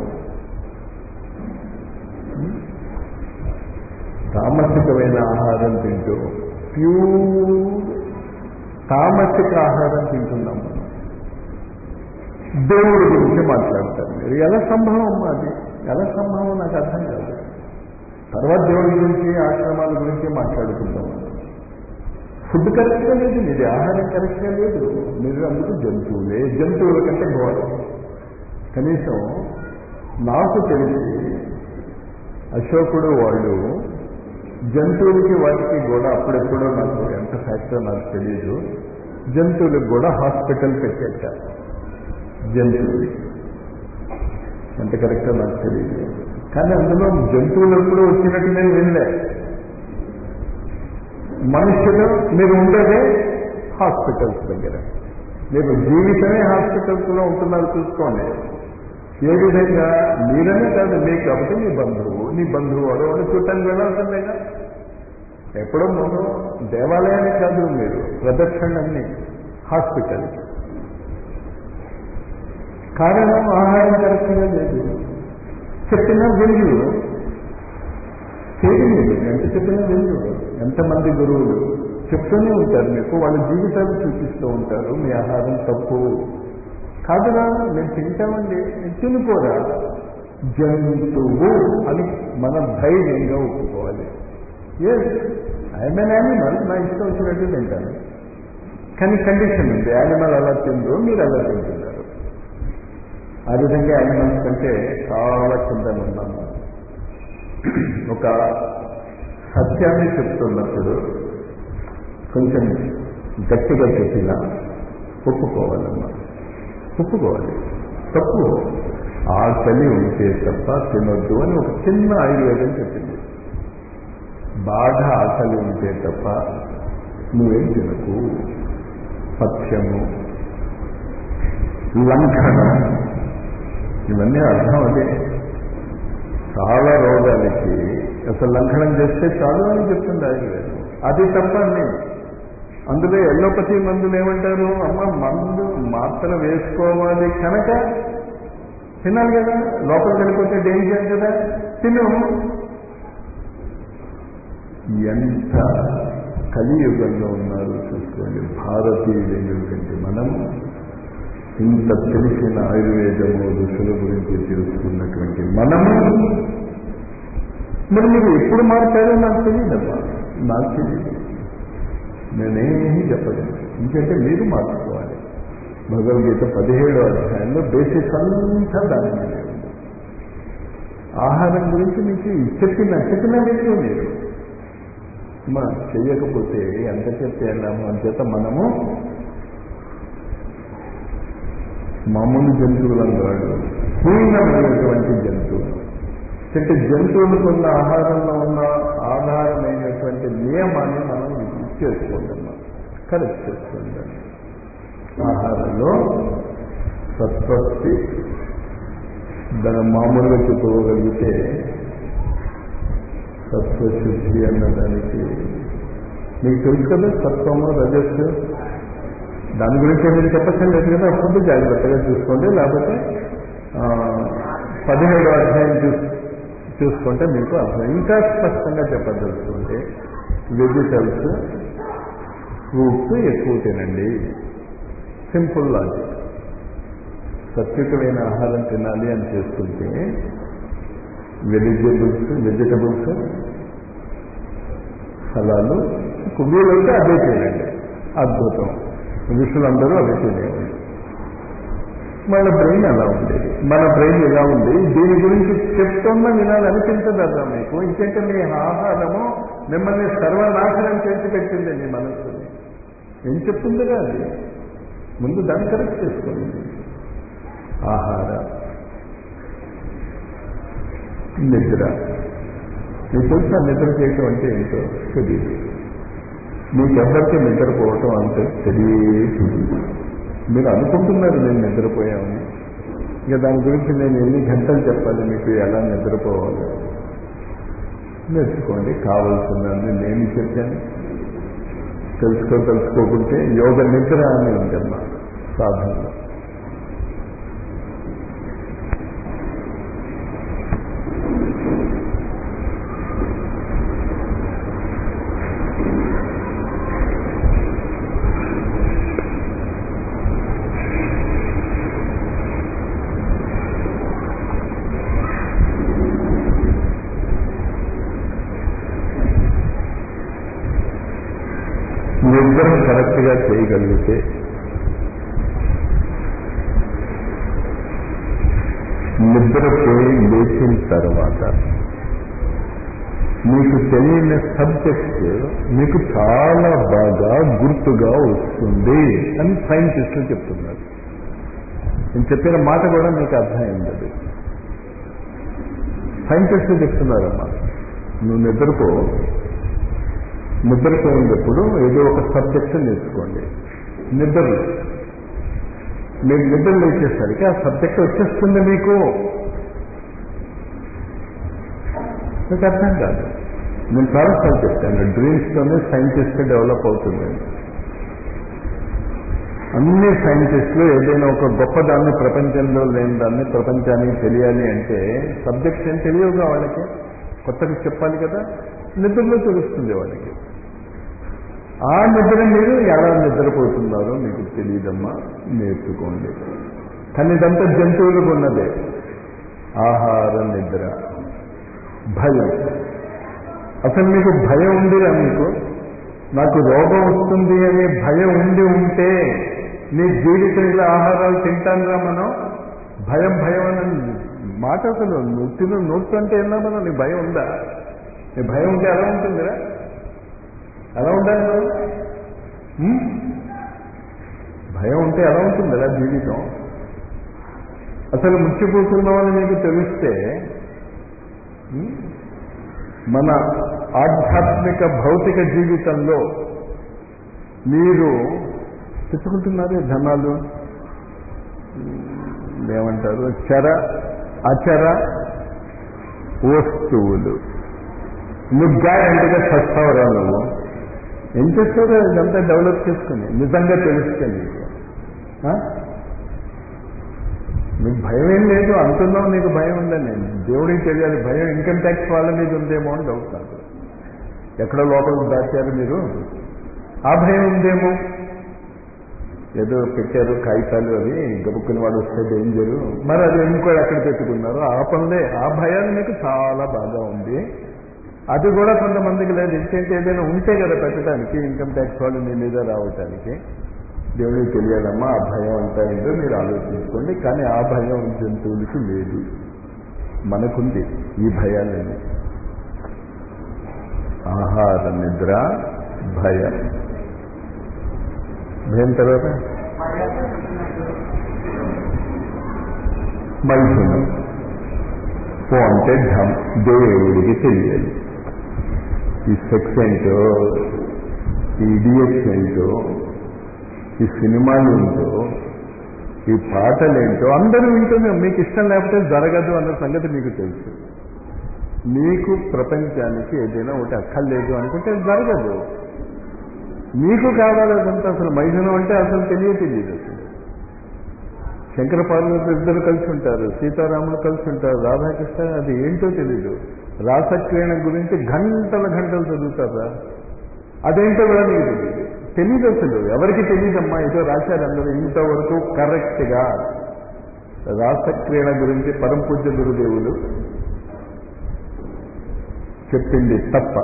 తామసికమైన ఆహారం తింటూ ప్యూర్ తామసిక ఆహారం తింటున్నాం మనం దేవుడి గురించి మాట్లాడతారు మీరు ఎలా సంభవం అది ఎలా సంభవం నాకు అర్థం కాదు తర్వాత దేవుడి గురించి ఆశ్రమాల గురించి మాట్లాడుకుంటాం ఫుడ్ కరెక్ట్గా లేదు మీది ఆహారం కరెక్ట్గా లేదు మీరు అందుకు జంతువులే జంతువుల కంటే ఘోర కనీసం నాకు తెలిసి అశోకుడు వాళ్ళు జంతువులకి వాటికి కూడా అప్పుడెప్పుడో నాకు ఎంత ఫ్యాక్టో నాకు తెలియదు జంతువులకు కూడా హాస్పిటల్ పెట్టేట జంతువులు ఎంత కరెక్టో నాకు తెలియదు కానీ అందులో జంతువులు ఎప్పుడూ వచ్చినట్టు నేను వినలే మనుషులు మీరు ఉండేదే హాస్పిటల్స్ దగ్గర మీరు జీవితమే హాస్పిటల్స్లో ఉంటున్నారు చూసుకోండి ఏ విధంగా మీరనే కాదు మీకు కాబట్టి మీ బంధువు నీ బంధువు వాడు వాడు చూడటానికి వెళ్ళాల్సిందేగా ఎప్పుడో ముందు దేవాలయానికి కాదు మీరు ప్రదక్షిణలన్నీ హాస్పిటల్ కారణం ఆహారం కరెక్ట్గా లేదు చెప్పిన వెళ్ళు చేయడం లేదు ఎంత చెప్పినా వెళ్ళు ఎంతమంది గురువులు చెప్తూనే ఉంటారు మీకు వాళ్ళ జీవితాలు చూపిస్తూ ఉంటారు మీ ఆహారం తప్పు కాదురా మేము తింటామండి తినుకోరా జంతువు అని మనం ధైర్యంగా ఒప్పుకోవాలి ఎస్ ఐఎమ్ ఎన్ యానిమల్ నా ఇష్టం వచ్చినట్టు తింటాను కానీ కండిషన్ ఉంది యానిమల్ అలా తిందో మీరు అలా తింటున్నారు ఆ విధంగా యానిమల్స్ కంటే చాలా కింద ఉన్నాము ఒక సత్యాన్ని చెప్తున్నప్పుడు కొంచెం గట్టిగా చెప్పిన ఒప్పుకోవాలమ్మా ఒప్పుకోవాలి తప్పు ఆకలి ఉంటే తప్ప తినొద్దు అని ఒక చిన్న ఆయుర్వేదం చెప్పింది బాగా ఆకలి ఉంటే తప్ప నువ్వేం తినకు పథ్యము లంఘన ఇవన్నీ అర్థం అదే చాలా రోగాలకి అసలు లంఘనం చేస్తే చాలు అని చెప్తుంది ఆయుర్వేదం అది తప్పండి అందులో ఎల్లోపతి మందులు ఏమంటారు అమ్మ మందు మాత్ర వేసుకోవాలి కనుక తినాలి కదా లోపలికి వెళ్ళిపోతే డేంజర్ కదా తిను ఎంత కలియుగంలో ఉన్నారు చూసుకోండి భారతీయులైనటువంటి మనం ఇంత తెలిసిన ఆయుర్వేదము ఋషుల గురించి తెలుసుకున్నటువంటి మనము మరి మీరు ఎప్పుడు మారుతారో నాకు తెలియదమ్మా నాకు తెలియదు నేనేమీ చెప్పలేను ఎందుకంటే మీరు మార్చుకోవాలి భగవద్గీత పదిహేడో అధ్యాయంలో బేసిక్ అంతా దాని మీదే ఉంది ఆహారం గురించి మీకు చెప్పిన చెప్పిన లేదు మీరు మా చెయ్యకపోతే ఎంత చెప్తే వెళ్ళాము అంచేత మనము మామూలు జంతువులం కాదు పూర్ణమైనటువంటి జంతువులు అంటే జంతువులకు ఉన్న ఆహారంలో ఉన్న ఆధారమైనటువంటి నియమాన్ని మనం చేసుకుంటున్నాం కరెక్ట్ చేసుకుంటాం ఆహారంలో సత్వత్తి దాని మామూలుగా చెప్పుకోగలిగితే సత్వశుద్ధి అన్నదానికి మీకు తెలుసు కదా సత్వము రజస్సు దాని గురించి మీరు చెప్పచ్చని లేదు కదా ఫుడ్ జాగ్రత్తగా చూసుకోండి లేకపోతే పదిహేడు అధ్యాయం చూసి చూసుకుంటే మీకు అర్థం ఇంకా స్పష్టంగా చెప్పదలుచుకుంటే వెజిటల్స్ ఫ్రూట్స్ ఎక్కువ తినండి సింపుల్ లాజిక్ సత్యుకమైన ఆహారం తినాలి అని చేసుకుంటే వెజిటబుల్స్ వెజిటబుల్స్ ఫలాలు వీలైతే అదే తినండి అద్భుతం ఋషులందరూ అదే తినేవాళ్ళు మన బ్రెయిన్ అలా ఉండేది మన బ్రెయిన్ ఎలా ఉంది దీని గురించి చెప్తున్నా వినాలనిపించదన్నా మీకు ఇంకంటే మీ ఆహారము మిమ్మల్ని సర్వనాశనం చేసి పెట్టింది మీ మనస్సుని ఏం చెప్తుందిగా అది ముందు దాన్ని కరెక్ట్ చేసుకోండి ఆహార నిద్ర మీకు తెలుసా నిద్ర చేయటం అంటే ఏంటో తెలియదు మీకెవ్వరికి నిద్రపోవటం అంటే తెలియదు మీరు అనుకుంటున్నారు నేను నిద్రపోయామని ఇక దాని గురించి నేను ఎన్ని గంటలు చెప్పాలి మీకు ఎలా నిద్రపోవాలి నేర్చుకోండి కావలసిందని నేను చెప్పాను తెలుసుకో తెలుసుకోకుంటే యోగ నిద్ర అని ఉందమ్మా సాధనలో నిద్ర కరెక్ట్గా చేయగలిగితే నిద్రపోయి లేచిన తర్వాత మీకు తెలియని సబ్జెక్ట్ మీకు చాలా బాగా గుర్తుగా వస్తుంది అని సైంటిస్టులు చెప్తున్నారు నేను చెప్పిన మాట కూడా మీకు అర్థమైంది అది సైంటిస్టులు చెప్తున్నారమ్మా నువ్వు నిద్రపో నిద్రపోయినప్పుడు ఏదో ఒక సబ్జెక్ట్ నేర్చుకోండి నిద్రలు మీరు నిద్ర లేచేసరికి ఆ సబ్జెక్ట్ వచ్చేస్తుంది మీకు మీకు అర్థం కాదు నేను చాలాసార్లు చెప్తాను డ్రీమ్స్తోనే సైంటిస్ట్ డెవలప్ అవుతుందండి అన్ని సైంటిస్టులు ఏదైనా ఒక గొప్ప దాన్ని ప్రపంచంలో లేని దాన్ని ప్రపంచానికి తెలియాలి అంటే సబ్జెక్ట్స్ ఏం తెలియవుగా వాళ్ళకి కొత్తగా చెప్పాలి కదా నిద్రలో తెలుస్తుంది వాళ్ళకి ఆ నిద్ర మీరు ఎలా నిద్రపోతున్నారో మీకు తెలియదమ్మా నేర్చుకోండి కానీ ఇదంతా జంతువులకు ఉన్నదే ఆహార నిద్ర భయం అసలు మీకు భయం ఉందిరా మీకు నాకు రోగం వస్తుంది అనే భయం ఉండి ఉంటే నీ జీవితం ఇలా ఆహారాలు తింటానురా మనం భయం భయం అని మాట అసలు నొట్టిలో నోట్టు అంటే ఎలా మనం నీ భయం ఉందా నీ భయం ఉంటే ఎలా ఉంటుందిరా ఎలా ఉండాలి మనం భయం ఉంటే ఎలా ఉంటుందిరా జీవితం అసలు ముచ్చిపోతున్నామని మీకు తెలిస్తే ఉం? మన ఆధ్యాత్మిక భౌతిక జీవితంలో మీరు తెచ్చుకుంటున్నారు ధనాలు ఉం, ఏమంటారు చర అచర వస్తువులు నువ్వు గ్యారంటీగా చస్తావురా నువ్వు ఏం చేస్తావు ఇదంతా డెవలప్ చేసుకుని నిజంగా తెలుస్తే నీకు ఆ? నీకు భయం ఏం లేదు అంటున్నావు నీకు భయం ఉందని దేవుడికి తెలియాలి భయం ఇన్కమ్ ట్యాక్స్ వాళ్ళ మీద ఉందేమో అని డౌట్ నాకు ఎక్కడో లోపల దాచారు మీరు ఆ భయం ఉందేమో ఏదో పెట్టారు కాగితాలు అవి గబుక్కుని వాడు వస్తే డేంజరు మరి అది ఇంకో ఎక్కడ పెట్టుకున్నారు ఆ పనులే ఆ భయాలు మీకు చాలా బాగా ఉంది అది కూడా కొంతమందికి లేదు ఇంకేంటి ఏదైనా ఉంటే కదా పెట్టడానికి ఇన్కమ్ ట్యాక్స్ వాళ్ళు మీ మీద రావటానికి దేవుడికి తెలియాలమ్మా ఆ భయం అంతా ఏంటో మీరు ఆలోచించుకోండి కానీ ఆ భయం జంతువులకి లేదు మనకుంది ఈ భయాలన్నీ ఆహార నిద్ర భయం భయం తర్వాత మైథునం ఓ అంటే ఢమ్ దేవుడికి తెలియాలి ఈ సెక్స్ ఏంటో ఈ ఇడియట్స్ ఏంటో ఈ సినిమాలు ఏంటో ఈ పాటలు ఏంటో అందరూ వింటున్నారు మీకు ఇష్టం లేకపోతే జరగదు అన్న సంగతి మీకు తెలుసు మీకు ప్రపంచానికి ఏదైనా ఒకటి అక్కర్లేదు అనుకుంటే జరగదు మీకు కావాలి అదంతా అసలు మైథునం అంటే అసలు తెలియ తెలియదు అసలు శంకర పార్వతులు ఇద్దరు కలిసి ఉంటారు సీతారాములు కలిసి ఉంటారు రాధాకృష్ణ అది ఏంటో తెలీదు రాసక్రీణ గురించి గంటల గంటలు చదువుతారా అదేంటో కూడా మీకు తెలియదు తెలియదు అసలు ఎవరికి తెలియదమ్మా ఏదో రాశారు అందరూ ఇంతవరకు కరెక్ట్గా రాసక్రీణ గురించి పరంపూజ్య గురుదేవులు చెప్పింది తప్ప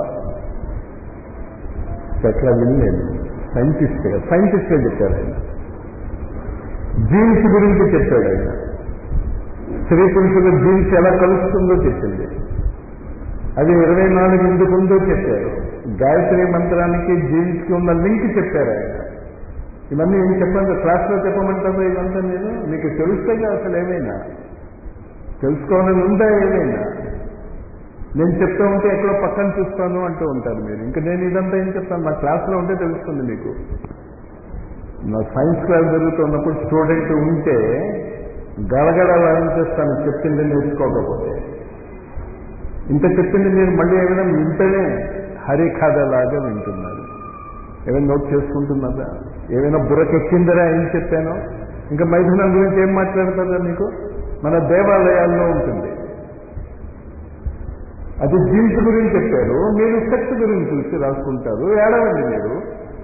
ఎట్లా వినలేదు సైంటిస్ట్గా సైంటిస్ట్గా చెప్పారు ఆయన జీన్స్ గురించి చెప్పాడు ఆయన స్త్రీ పురుషుల జీన్స్ ఎలా కలుస్తుందో చెప్పింది అది ఇరవై నాలుగు ఎందుకు ఉందో చెప్పారు గాయత్రి మంత్రానికి జీన్స్కి ఉన్న లింక్ చెప్పారు ఆయన ఇవన్నీ ఏం చెప్పండి క్లాస్లో చెప్పమంటారు ఇదంతా నేను మీకు తెలుస్తేగా అసలు ఏమైనా తెలుసుకోవాలని ఉందా ఏమైనా నేను చెప్తా ఉంటే ఎక్కడో పక్కన చూస్తాను అంటూ ఉంటారు మీరు ఇంకా నేను ఇదంతా ఏం చెప్తాను నా క్లాస్లో ఉంటే తెలుస్తుంది మీకు నా సైన్స్ క్లాస్ జరుగుతున్నప్పుడు స్టూడెంట్ ఉంటే గడగడ చేస్తాను చెప్పింది నేర్చుకోకపోతే ఇంత చెప్పింది మీరు మళ్ళీ ఏమైనా వింటేనే హరికథలాగా వింటున్నారు ఏమైనా నోట్ చేసుకుంటున్నారా ఏమైనా బుర్రకెక్కిందరా ఏం చెప్పానో ఇంకా మైథునం గురించి ఏం మాట్లాడతారా మీకు మన దేవాలయాల్లో ఉంటుంది అది జీన్స్ గురించి చెప్పారు మీరు సెక్స్ గురించి చూసి రాసుకుంటారు ఏడవండి మీరు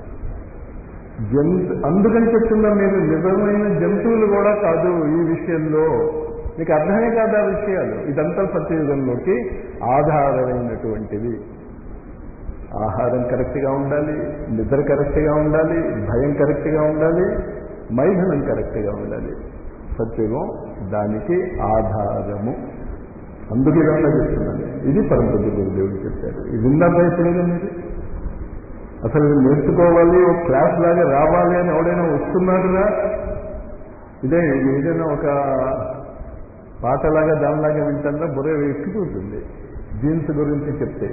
జంతు అందుకని చెప్తున్నా మీరు నిజమైన జంతువులు కూడా కాదు ఈ విషయంలో మీకు అర్థమే కాదు ఆ విషయాలు ఇదంతా సత్యయుగంలోకి ఆధారమైనటువంటివి ఆహారం కరెక్ట్గా ఉండాలి నిద్ర కరెక్ట్గా ఉండాలి భయం కరెక్ట్గా ఉండాలి మైథనం కరెక్ట్గా ఉండాలి సత్యుగం దానికి ఆధారము అందుకు ఇదంతా చెప్తున్నాను ఇది పరంపతి గురుదేవుడు చెప్పారు ఇది విన్నా ప్రయత్నం మీరు అసలు ఇది నేర్చుకోవాలి ఒక క్లాస్ లాగా రావాలి అని ఎవడైనా వస్తున్నాడురా ఇదే ఏదైనా ఒక పాటలాగా దానిలాగా వింటారా బుర్ర ఎక్కిపోతుంది జీన్స్ గురించి చెప్తే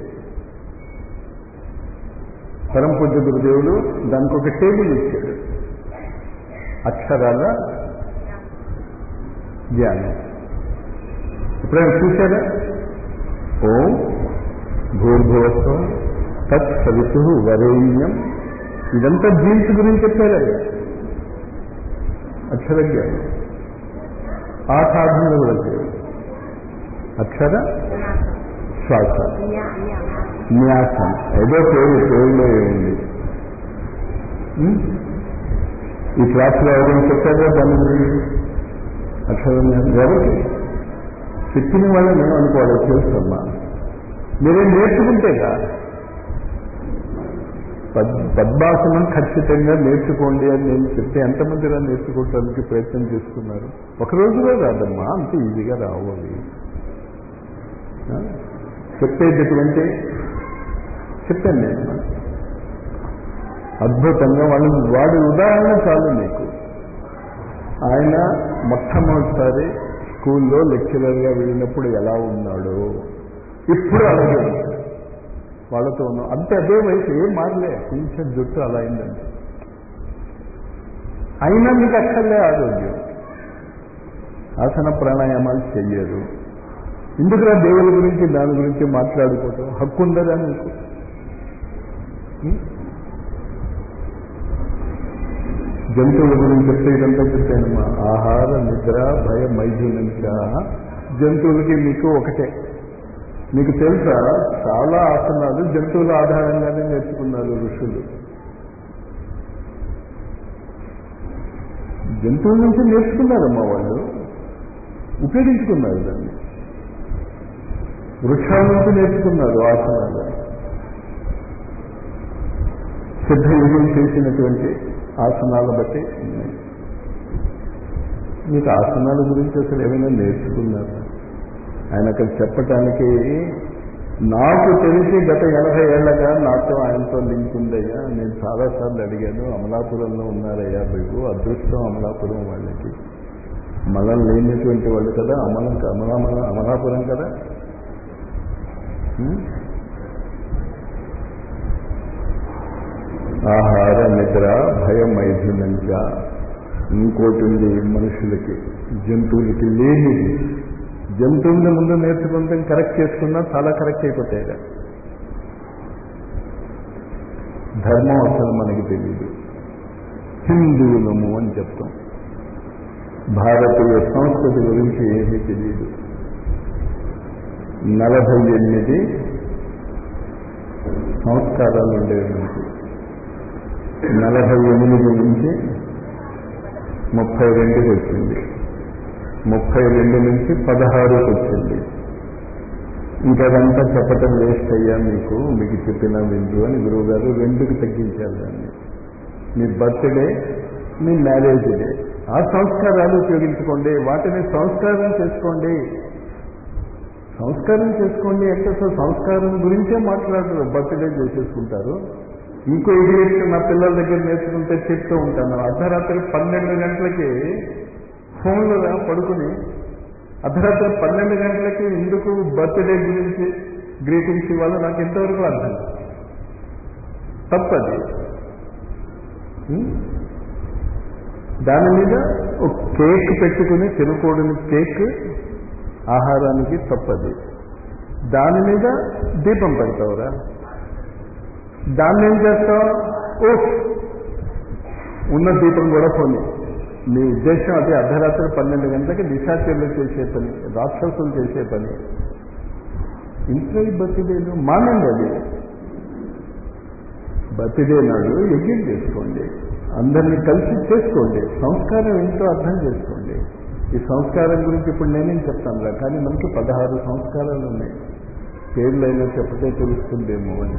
పరంపూజ్య గురుదేవుడు దానికి ఒక టేబుల్ ఇచ్చాడు అక్షరాల జ్ఞానం ఎప్పుడైనా చూశారా ఓం భూర్భువస్వం తత్ సవితు వరేణ్యం ఇదంతా జీన్స్ గురించి చెప్పారు ఆయన అక్షర జ్ఞానం ఆ సాధన కూడా చేయాలి అక్షర శ్వాస న్యాసం ఏదో పేరు పేరులో ఏముంది ఉం? ఈ క్లాసులో ఎవరైనా చెప్పారా దాని గురించి అక్షర న్యాసం ఎవరికి చెప్పిన వాళ్ళని నేను అనుకోవాలి చేస్తున్నా మీరేం నేర్చుకుంటేగా పద్ పద్మాసనం ఖచ్చితంగా నేర్చుకోండి అని నేను చెప్తే ఎంతమంది ఇలా నేర్చుకోవడానికి ప్రయత్నం చేస్తున్నారు ఒక రోజులో రాదమ్మా అంత ఈజీగా రావు అవి ఆ? చెప్పేటటువంటి చెప్పాను నేను అద్భుతంగా వాళ్ళు వాడి ఉదాహరణ చాలు మీకు ఆయన మొట్టమొదటిసారి స్కూల్లో లెక్చరర్గా వెళ్ళినప్పుడు ఎలా ఉన్నాడు ఇప్పుడు అలాగే ఉంటాడు వాళ్ళతో ఉన్నాం అంతే అదే వయసు ఏం మారలే కొంచెం జుట్టు అలా అయిందంటే అయినా మీకు అక్కర్లే ఆరోగ్యం ఆసన ప్రాణాయామాలు చెయ్యరు ఎందుకురా దేవుల గురించి దాని గురించి మాట్లాడుకోవటం హక్కు ఉందరా మీకు ఉం? జంతువుల గురించి చెప్తే ఇదంతా చెప్పానమ్మా ఆహార నిద్ర భయం మైథునంచ జంతువులకి మీకు ఒకటే మీకు తెలుసా చాలా ఆసనాలు జంతువుల ఆధారంగానే నేర్చుకున్నారు ఋషులు జంతువుల నుంచి నేర్చుకున్నారమ్మా వాళ్ళు ఉపయోగించుకున్నారు దాన్ని వృక్షాల నుంచి నేర్చుకున్నారు ఆసనాలు సిద్ధయుగం చేసినటువంటి ఆసనాల బట్టి ఉన్నాయి మీకు ఆసనాల గురించి అసలు ఏమైనా నేర్చుకున్నారు ఆయన అక్కడ చెప్పటానికి నాకు తెలిసి గత ఎనభై ఏళ్ళగా నాతో ఆయనతో లింక్ ఉందయ్యా నేను చాలాసార్లు అడిగాను అమలాపురంలో ఉన్నారయ్యా మీకు అదృష్టం అమలాపురం వాళ్ళకి మలం లేనటువంటి వాళ్ళు కదా అమలం అమలా అమలాపురం కదా ఉం? ఆహార నిద్ర భయం మైథునంచ ఇంకోటి ఉంది మనుషులకి జంతువులకి లేనిది జంతువుల్ని ముందు నేర్చుకుంటే కరెక్ట్ చేసుకున్నా చాలా కరెక్ట్ అయిపోతాయి కదా. ధర్మం అసలు మనకి తెలియదు హిందువులము అని చెప్తాం భారతీయ సంస్కృతి గురించి ఏమీ తెలియదు నలభై ఎనిమిది సంస్కారాలు ఉండేవి మనకి నలభై ఎనిమిది నుంచి ముప్పై రెండుకి వచ్చింది ముప్పై రెండు నుంచి పదహారుకి వచ్చింది ఇంకదంతా చెప్పటం వేస్ట్ అయ్యా మీకు మీకు చెప్పిన విందు అని గురువు గారు రెండుకి తగ్గించారు దాన్ని మీ బర్త్డే మీ మ్యారేజ్ డే ఆ సంస్కారాలు ఉపయోగించుకోండి వాటిని సంస్కారం చేసుకోండి సంస్కారం చేసుకోండి అంటే అసలు సంస్కారం గురించే మాట్లాడరు బర్త్డే చేసేసుకుంటారు ఇంకో ఇడియట్ నా పిల్లల దగ్గర నేర్చుకుంటే చెప్తూ ఉంటాను అర్ధరాత్రి పన్నెండు గంటలకి ఫోన్లో పడుకుని అర్ధరాత్రి పన్నెండు గంటలకి ఎందుకు బర్త్డే గురించి గ్రీటింగ్స్ ఇవ్వాలో నాకు ఎంతవరకు అర్థం కాదు. తప్పది ఉం? దాని మీద ఒక కేక్ పెట్టుకుని తినకూడని కేక్ ఆహారానికి తప్పది దాని మీద దీపం పెడతావురా దాన్ని ఏం చేస్తావు ఓ ఉన్న దీపం కూడా పోనీ మీ ఉద్దేశం అది అర్ధరాత్రి పన్నెండు గంటలకి నిశాచర్లు చేసే పని రాక్షసులు చేసే పని ఇంట్లో ఈ బర్త్డేలు మానండి అది బర్త్డే నాడు యజ్ఞం చేసుకోండి అందరినీ కలిసి చేసుకోండి సంస్కారం ఏంటో అర్థం చేసుకోండి ఈ సంస్కారం గురించి ఇప్పుడు నేనేం చెప్తానురా కానీ మనకి పదహారు సంస్కారాలు ఉన్నాయి పేర్లైనా చెప్పతే తెలుస్తుందేమో అని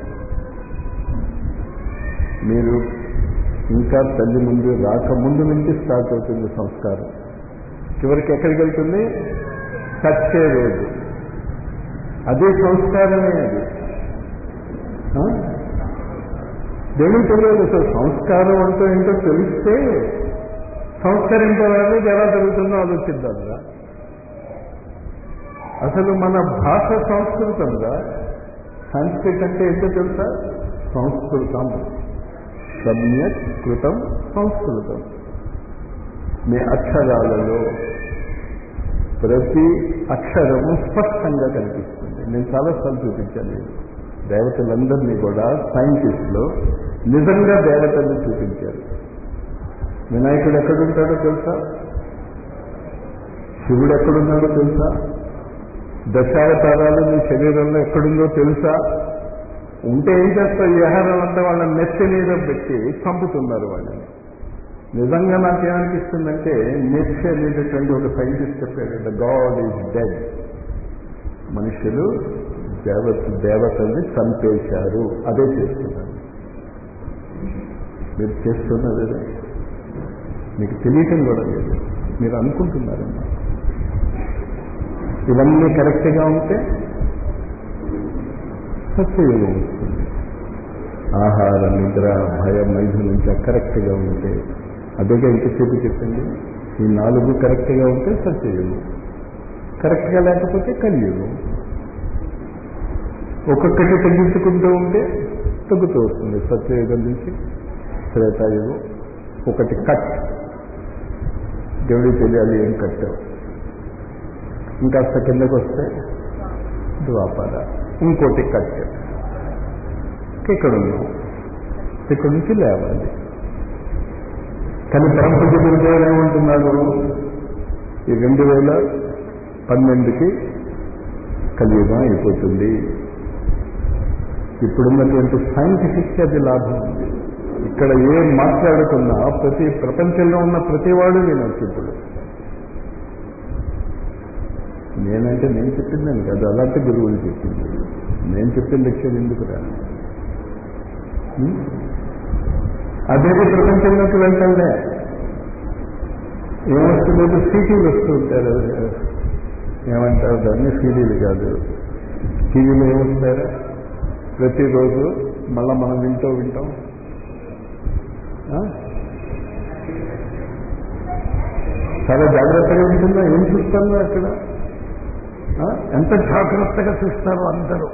మీరు ఇంకా తల్లి ముందు రాక ముందు నుంచి స్టార్ట్ అవుతుంది సంస్కారం చివరికి ఎక్కడికి వెళ్తుంది చచ్చే రోజు అదే సంస్కారమే అది ఆ? దేవుని తెలియదు అసలు సంస్కారం అంటూ ఏంటో తెలిస్తే సంస్కరింపడానికి ఎలా జరుగుతుందో ఆలోచిద్దాంగా అసలు మన భాష సంస్కృతంగా సంస్కృత్ అంటే ఏంటో తెలుసా సంస్కృతం సమ్యక్ కృతం సంస్కృతం మీ అక్షరాలలో ప్రతి అక్షరము స్పష్టంగా కనిపిస్తుంది నేను చాలాసార్లు చూపించాను ఇది. దేవతలందరినీ కూడా సైంటిస్టులు నిజంగా దేవతల్ని చూపించారు వినాయకుడు ఎక్కడుంటాడో తెలుసా శివుడు ఎక్కడున్నాడో తెలుసా దశావతారాలు మీ శరీరంలో ఎక్కడుందో తెలుసా ఉంటే ఏం చేస్తారు ఈ ఆహారం అంతా వాళ్ళ నెత్తి మీద పెట్టి చంపుతున్నారు వాళ్ళని నిజంగా నాకేమనిపిస్తుందంటే నెక్స్ట్ అనేటటువంటి ఒక సైంటిస్ట్ చెప్పాడు ద గాడ్ ఈజ్ డెడ్ మనుషులు దేవత దేవతల్ని చంపేశారు అదే చేస్తున్నారు మీరు చేస్తున్నారు అదే. మీకు తెలియటం కూడా లేదు మీరు అనుకుంటున్నారమ్మా ఇవన్నీ కరెక్ట్గా ఉంటే సత్యయోగం వస్తుంది ఆహార నిద్ర భయం మైథు నుంచి కరెక్ట్గా ఉంటే అదేగా ఇంతసేపు చెప్పింది ఈ నాలుగు కరెక్ట్గా ఉంటే సత్యయుగం కరెక్ట్గా లేకపోతే కలియుగం ఒక్కొక్కటి తగ్గించుకుంటూ ఉంటే తగ్గుతూ వస్తుంది సత్యయుగం నుంచి త్రేతాయుగం ఒకటి కట్ దేవుడికి తెలియాలి ఏం కట్టావు ఇంకాస్త కిందకు వస్తే ద్వాపర ఇంకోటి కట్ ఇక్కడ ఉన్నాం ఇక్కడ నుంచి లేవాలి కానీ పరంపర గురించి ఏమంటున్నారు ఈ రెండు వేల పన్నెండుకి కలియుగం అయిపోతుంది ఇప్పుడున్నటువంటి సైంటిఫిక్ అది లాభం ఉంది ఇక్కడ ఏం మాట్లాడుతున్నా ప్రతి ప్రపంచంలో ఉన్న ప్రతివాడు వినొచ్చు ఇప్పుడు నేనంటే నేను చెప్పిందని కాదు అలాంటి గురువులు చెప్పింది నేను చెప్పిన లక్ష్యం ఎందుకురా అదేది ప్రపంచంలోకి వెళ్తాంలే ఏమొస్తుంది సీటీలు వస్తూ ఉంటారు ఏమంటారు దాన్ని సీడీలు కాదు టీవీలో ఏమొస్తారా ప్రతిరోజు మళ్ళా మనం వింటూ వింటాం చాలా జాగ్రత్తగా ఉంటుందా ఏం చూస్తాను అక్కడ ఎంత జాగ్రత్తగా చూస్తారో అందరూ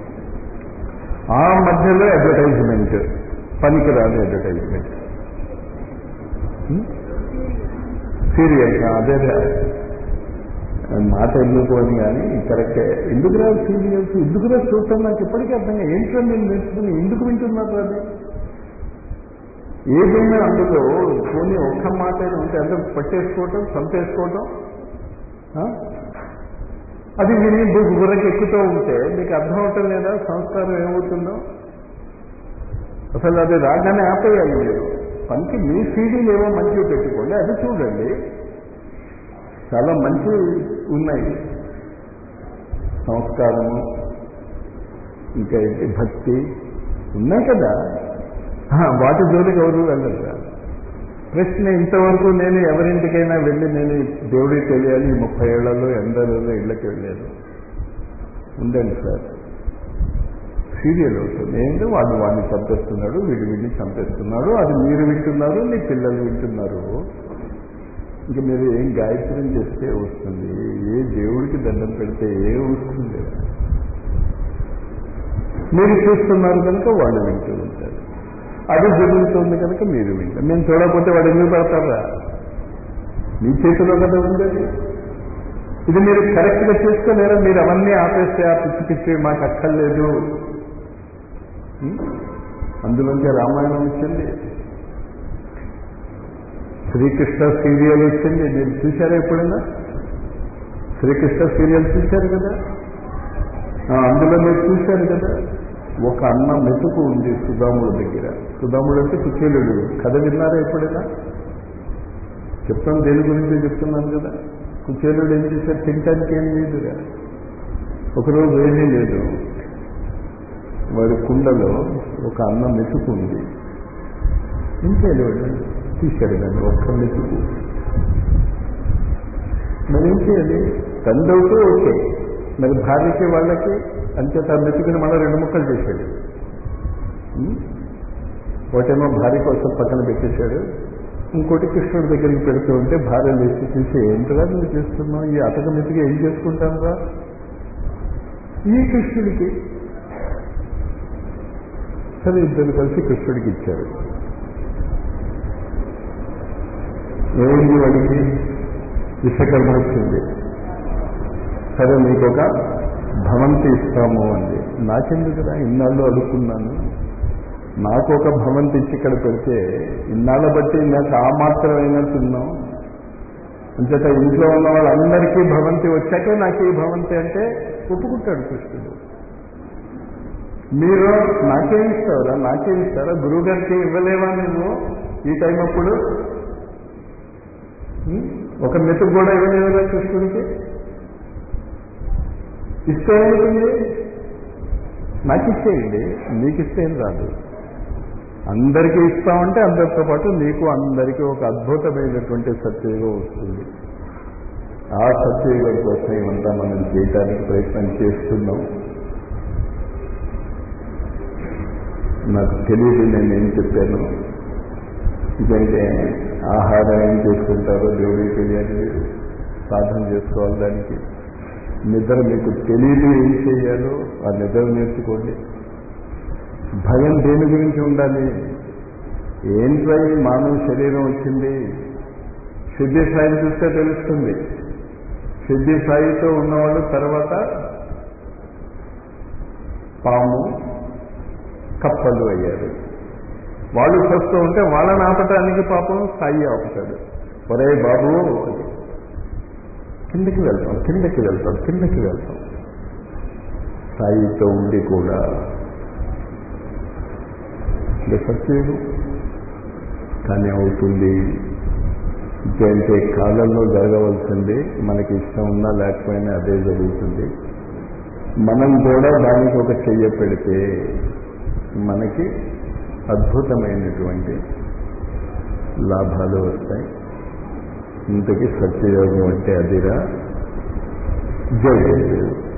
ఆ మధ్యలో అడ్వర్టైజ్మెంట్ పనికిరాని అడ్వర్టైజ్మెంట్ సీరియల్స్ అదే మాట ఎందుకు అని కానీ కరెక్టే ఎందుకు రాదు సీరియల్స్ ఎందుకు రాదు చూస్తాం నాకు ఇప్పటికీ అర్థం ఏంటో నేను నేర్చుకుని ఎందుకు వింటున్నారు అది ఏదైనా అందులో పోనీ ఒక్క మాట అయినా ఉంటే అందరూ పట్టేసుకోవటం చంపేసుకోవటం అది విని బుర్రకి ఎక్కుతూ ఉంటే మీకు అర్థం అవటం లేదా సంస్కారం ఏమవుతుందో అసలు అది రాగానే ఆపేయాలి మీరు పనికి మీ సీడీలు ఏమో మంచివి పెట్టుకోండి అది చూడండి చాలా మంచి ఉన్నాయి సంస్కారము ఇంకా ఏంటి భక్తి ఉన్నాయి కదా వాటి జోలికి ఎవరు వెళ్ళరు ప్రశ్న ఇంతవరకు నేను ఎవరింటికైనా వెళ్ళి నేను దేవుడికి తెలియాలి ఈ ముప్పై ఏళ్లలో ఎందరిలో ఇళ్ళకి వెళ్ళాను ఉండండి సార్ సీరియల్ అవుతుంది ఏంటో వాడు వాడిని చంపేస్తున్నాడు వీడు వీడిని చంపేస్తున్నాడు అది మీరు వింటున్నారు మీ పిల్లలు వింటున్నారు ఇంకా మీరు ఏం గాయత్రం చేస్తే వస్తుంది ఏ దేవుడికి దండం పెడితే ఏ వస్తుంది మీరు చూస్తున్నారు కనుక వాళ్ళు వింటూ ఉంటారు అది జరుగుతుంది కనుక మీరు వింటారు మేము చూడకపోతే వాడు ఎందుకు పెడతారా మీ చేతిలో కదా ఉండేది ఇది మీరు కరెక్ట్గా చేసుకోలేరా మీరు అవన్నీ ఆపేస్తే ఆ పిచ్చి పిచ్చి మాకు అక్కర్లేదు అందులోంచి రామాయణం వచ్చింది శ్రీకృష్ణ సీరియల్ వచ్చింది మీరు చూశారా ఎప్పుడైనా శ్రీకృష్ణ సీరియల్ చూశారు కదా అందులో మీరు చూశారు కదా ఒక అన్న మెతుకు ఉంది సుధాముడి దగ్గర సుధాముడు అంటే కుచేలుడు కథ విన్నారా ఎప్పుడైనా చెప్తాను దేని గురించి చెప్తున్నాను కదా కుచేలుడు ఏం చేశారు తినటానికి ఏం లేదుగా ఒకరోజు ఏమీ లేదు వాడి కుండలో ఒక అన్న మెతుకు ఉంది ఇంకేది వాడు తీశాడు దాన్ని ఒక్క మెతుకు మరి ఏం చేయాలి తండ్రి ఓకే మరి భార్యకి వాళ్ళకి అంచేత మెతుకుని మళ్ళీ రెండు ముక్కలు చేశాడు ఒకటేమో భార్య కోసం పక్కన పెట్టేశాడు ఇంకోటి కృష్ణుడి దగ్గరికి పెడుతూ ఉంటే భార్య లేచి చూసి ఏంటరా నువ్వు చేస్తున్నావు ఈ అతక మెతుకు ఏం చేసుకుంటానురా ఈ కృష్ణుడికి సరే ఇద్దరు కలిసి కృష్ణుడికి ఇచ్చారు ఏమైంది వాడికి విశ్వకర్మ వచ్చింది సరే మీకు ఒక భవంతి ఇస్తాము అంది నాకెందుకు కదా ఇన్నాళ్ళు అడుక్కున్నాను నాకు ఒక భవంతి ఇచ్చి ఇక్కడ పెడితే ఇన్నాళ్ళ బట్టి నాకు ఆ మాత్రమైనా తిన్నాం అంచేత ఇంట్లో ఉన్న వాళ్ళందరికీ భవంతి వచ్చాకే నాకు ఈ భవంతి అంటే ఒప్పుకుంటాడు కృష్ణుడు మీరు నాకేం ఇస్తారా నాకేం ఇస్తారా గురువు గారికి ఇవ్వలేవా నేను ఈ టైం అప్పుడు ఒక మెతుకు కూడా ఇవ్వలేదా కృష్ణుడికి ఇస్తే ఏమవుతుంది నాకు ఇచ్చేయండి మీకు ఇస్తే ఏం రాదు అందరికీ ఇస్తామంటే అందరితో పాటు నీకు అందరికీ ఒక అద్భుతమైనటువంటి సత్యయుగం వస్తుంది ఆ సత్యయుగం కోసం ఇవంతా మనం చేయడానికి ప్రయత్నం చేస్తున్నాం నాకు తెలియదు నేను ఏం చెప్పాను ఇదంటే ఆహారం ఏం చేసుకుంటారో దేవుడికి తెలియాలి మీరు సాధన చేసుకోవాలి దానికి నిద్ర మీకు తెలియదు ఏం చేయాలో ఆ నిద్ర నేర్చుకోండి భయం దేని గురించి ఉండాలి ఏంట్రా ఈ మానవ శరీరం వచ్చింది సిద్ధి సాయి చూస్తే తెలుస్తుంది సిద్ధి సాయితో ఉన్నవాళ్ళు తర్వాత పాము కప్పలు అయ్యారు వాళ్ళు ఫస్ట్ ఉంటే వాళ్ళని ఆపటానికి పాపం సాయి ఆపుతాడు ఒరే బాబు అది కిందకి వెళ్తాం కిందకి వెళ్తాం కిందకి వెళ్తాం సాయితో ఉండి కూడా సత్యుడు కానీ అవుతుంది అంటే కాలంలో జరగవలసింది మనకి ఇష్టం ఉన్నా లేకపోయినా అదే జరుగుతుంది మనం కూడా దానికి ఒక చెయ్య పెడితే మనకి అద్భుతమైనటువంటి లాభాలు వస్తాయి ఇంతకీ సత్యయోగం అంటే అదిరా జై జయ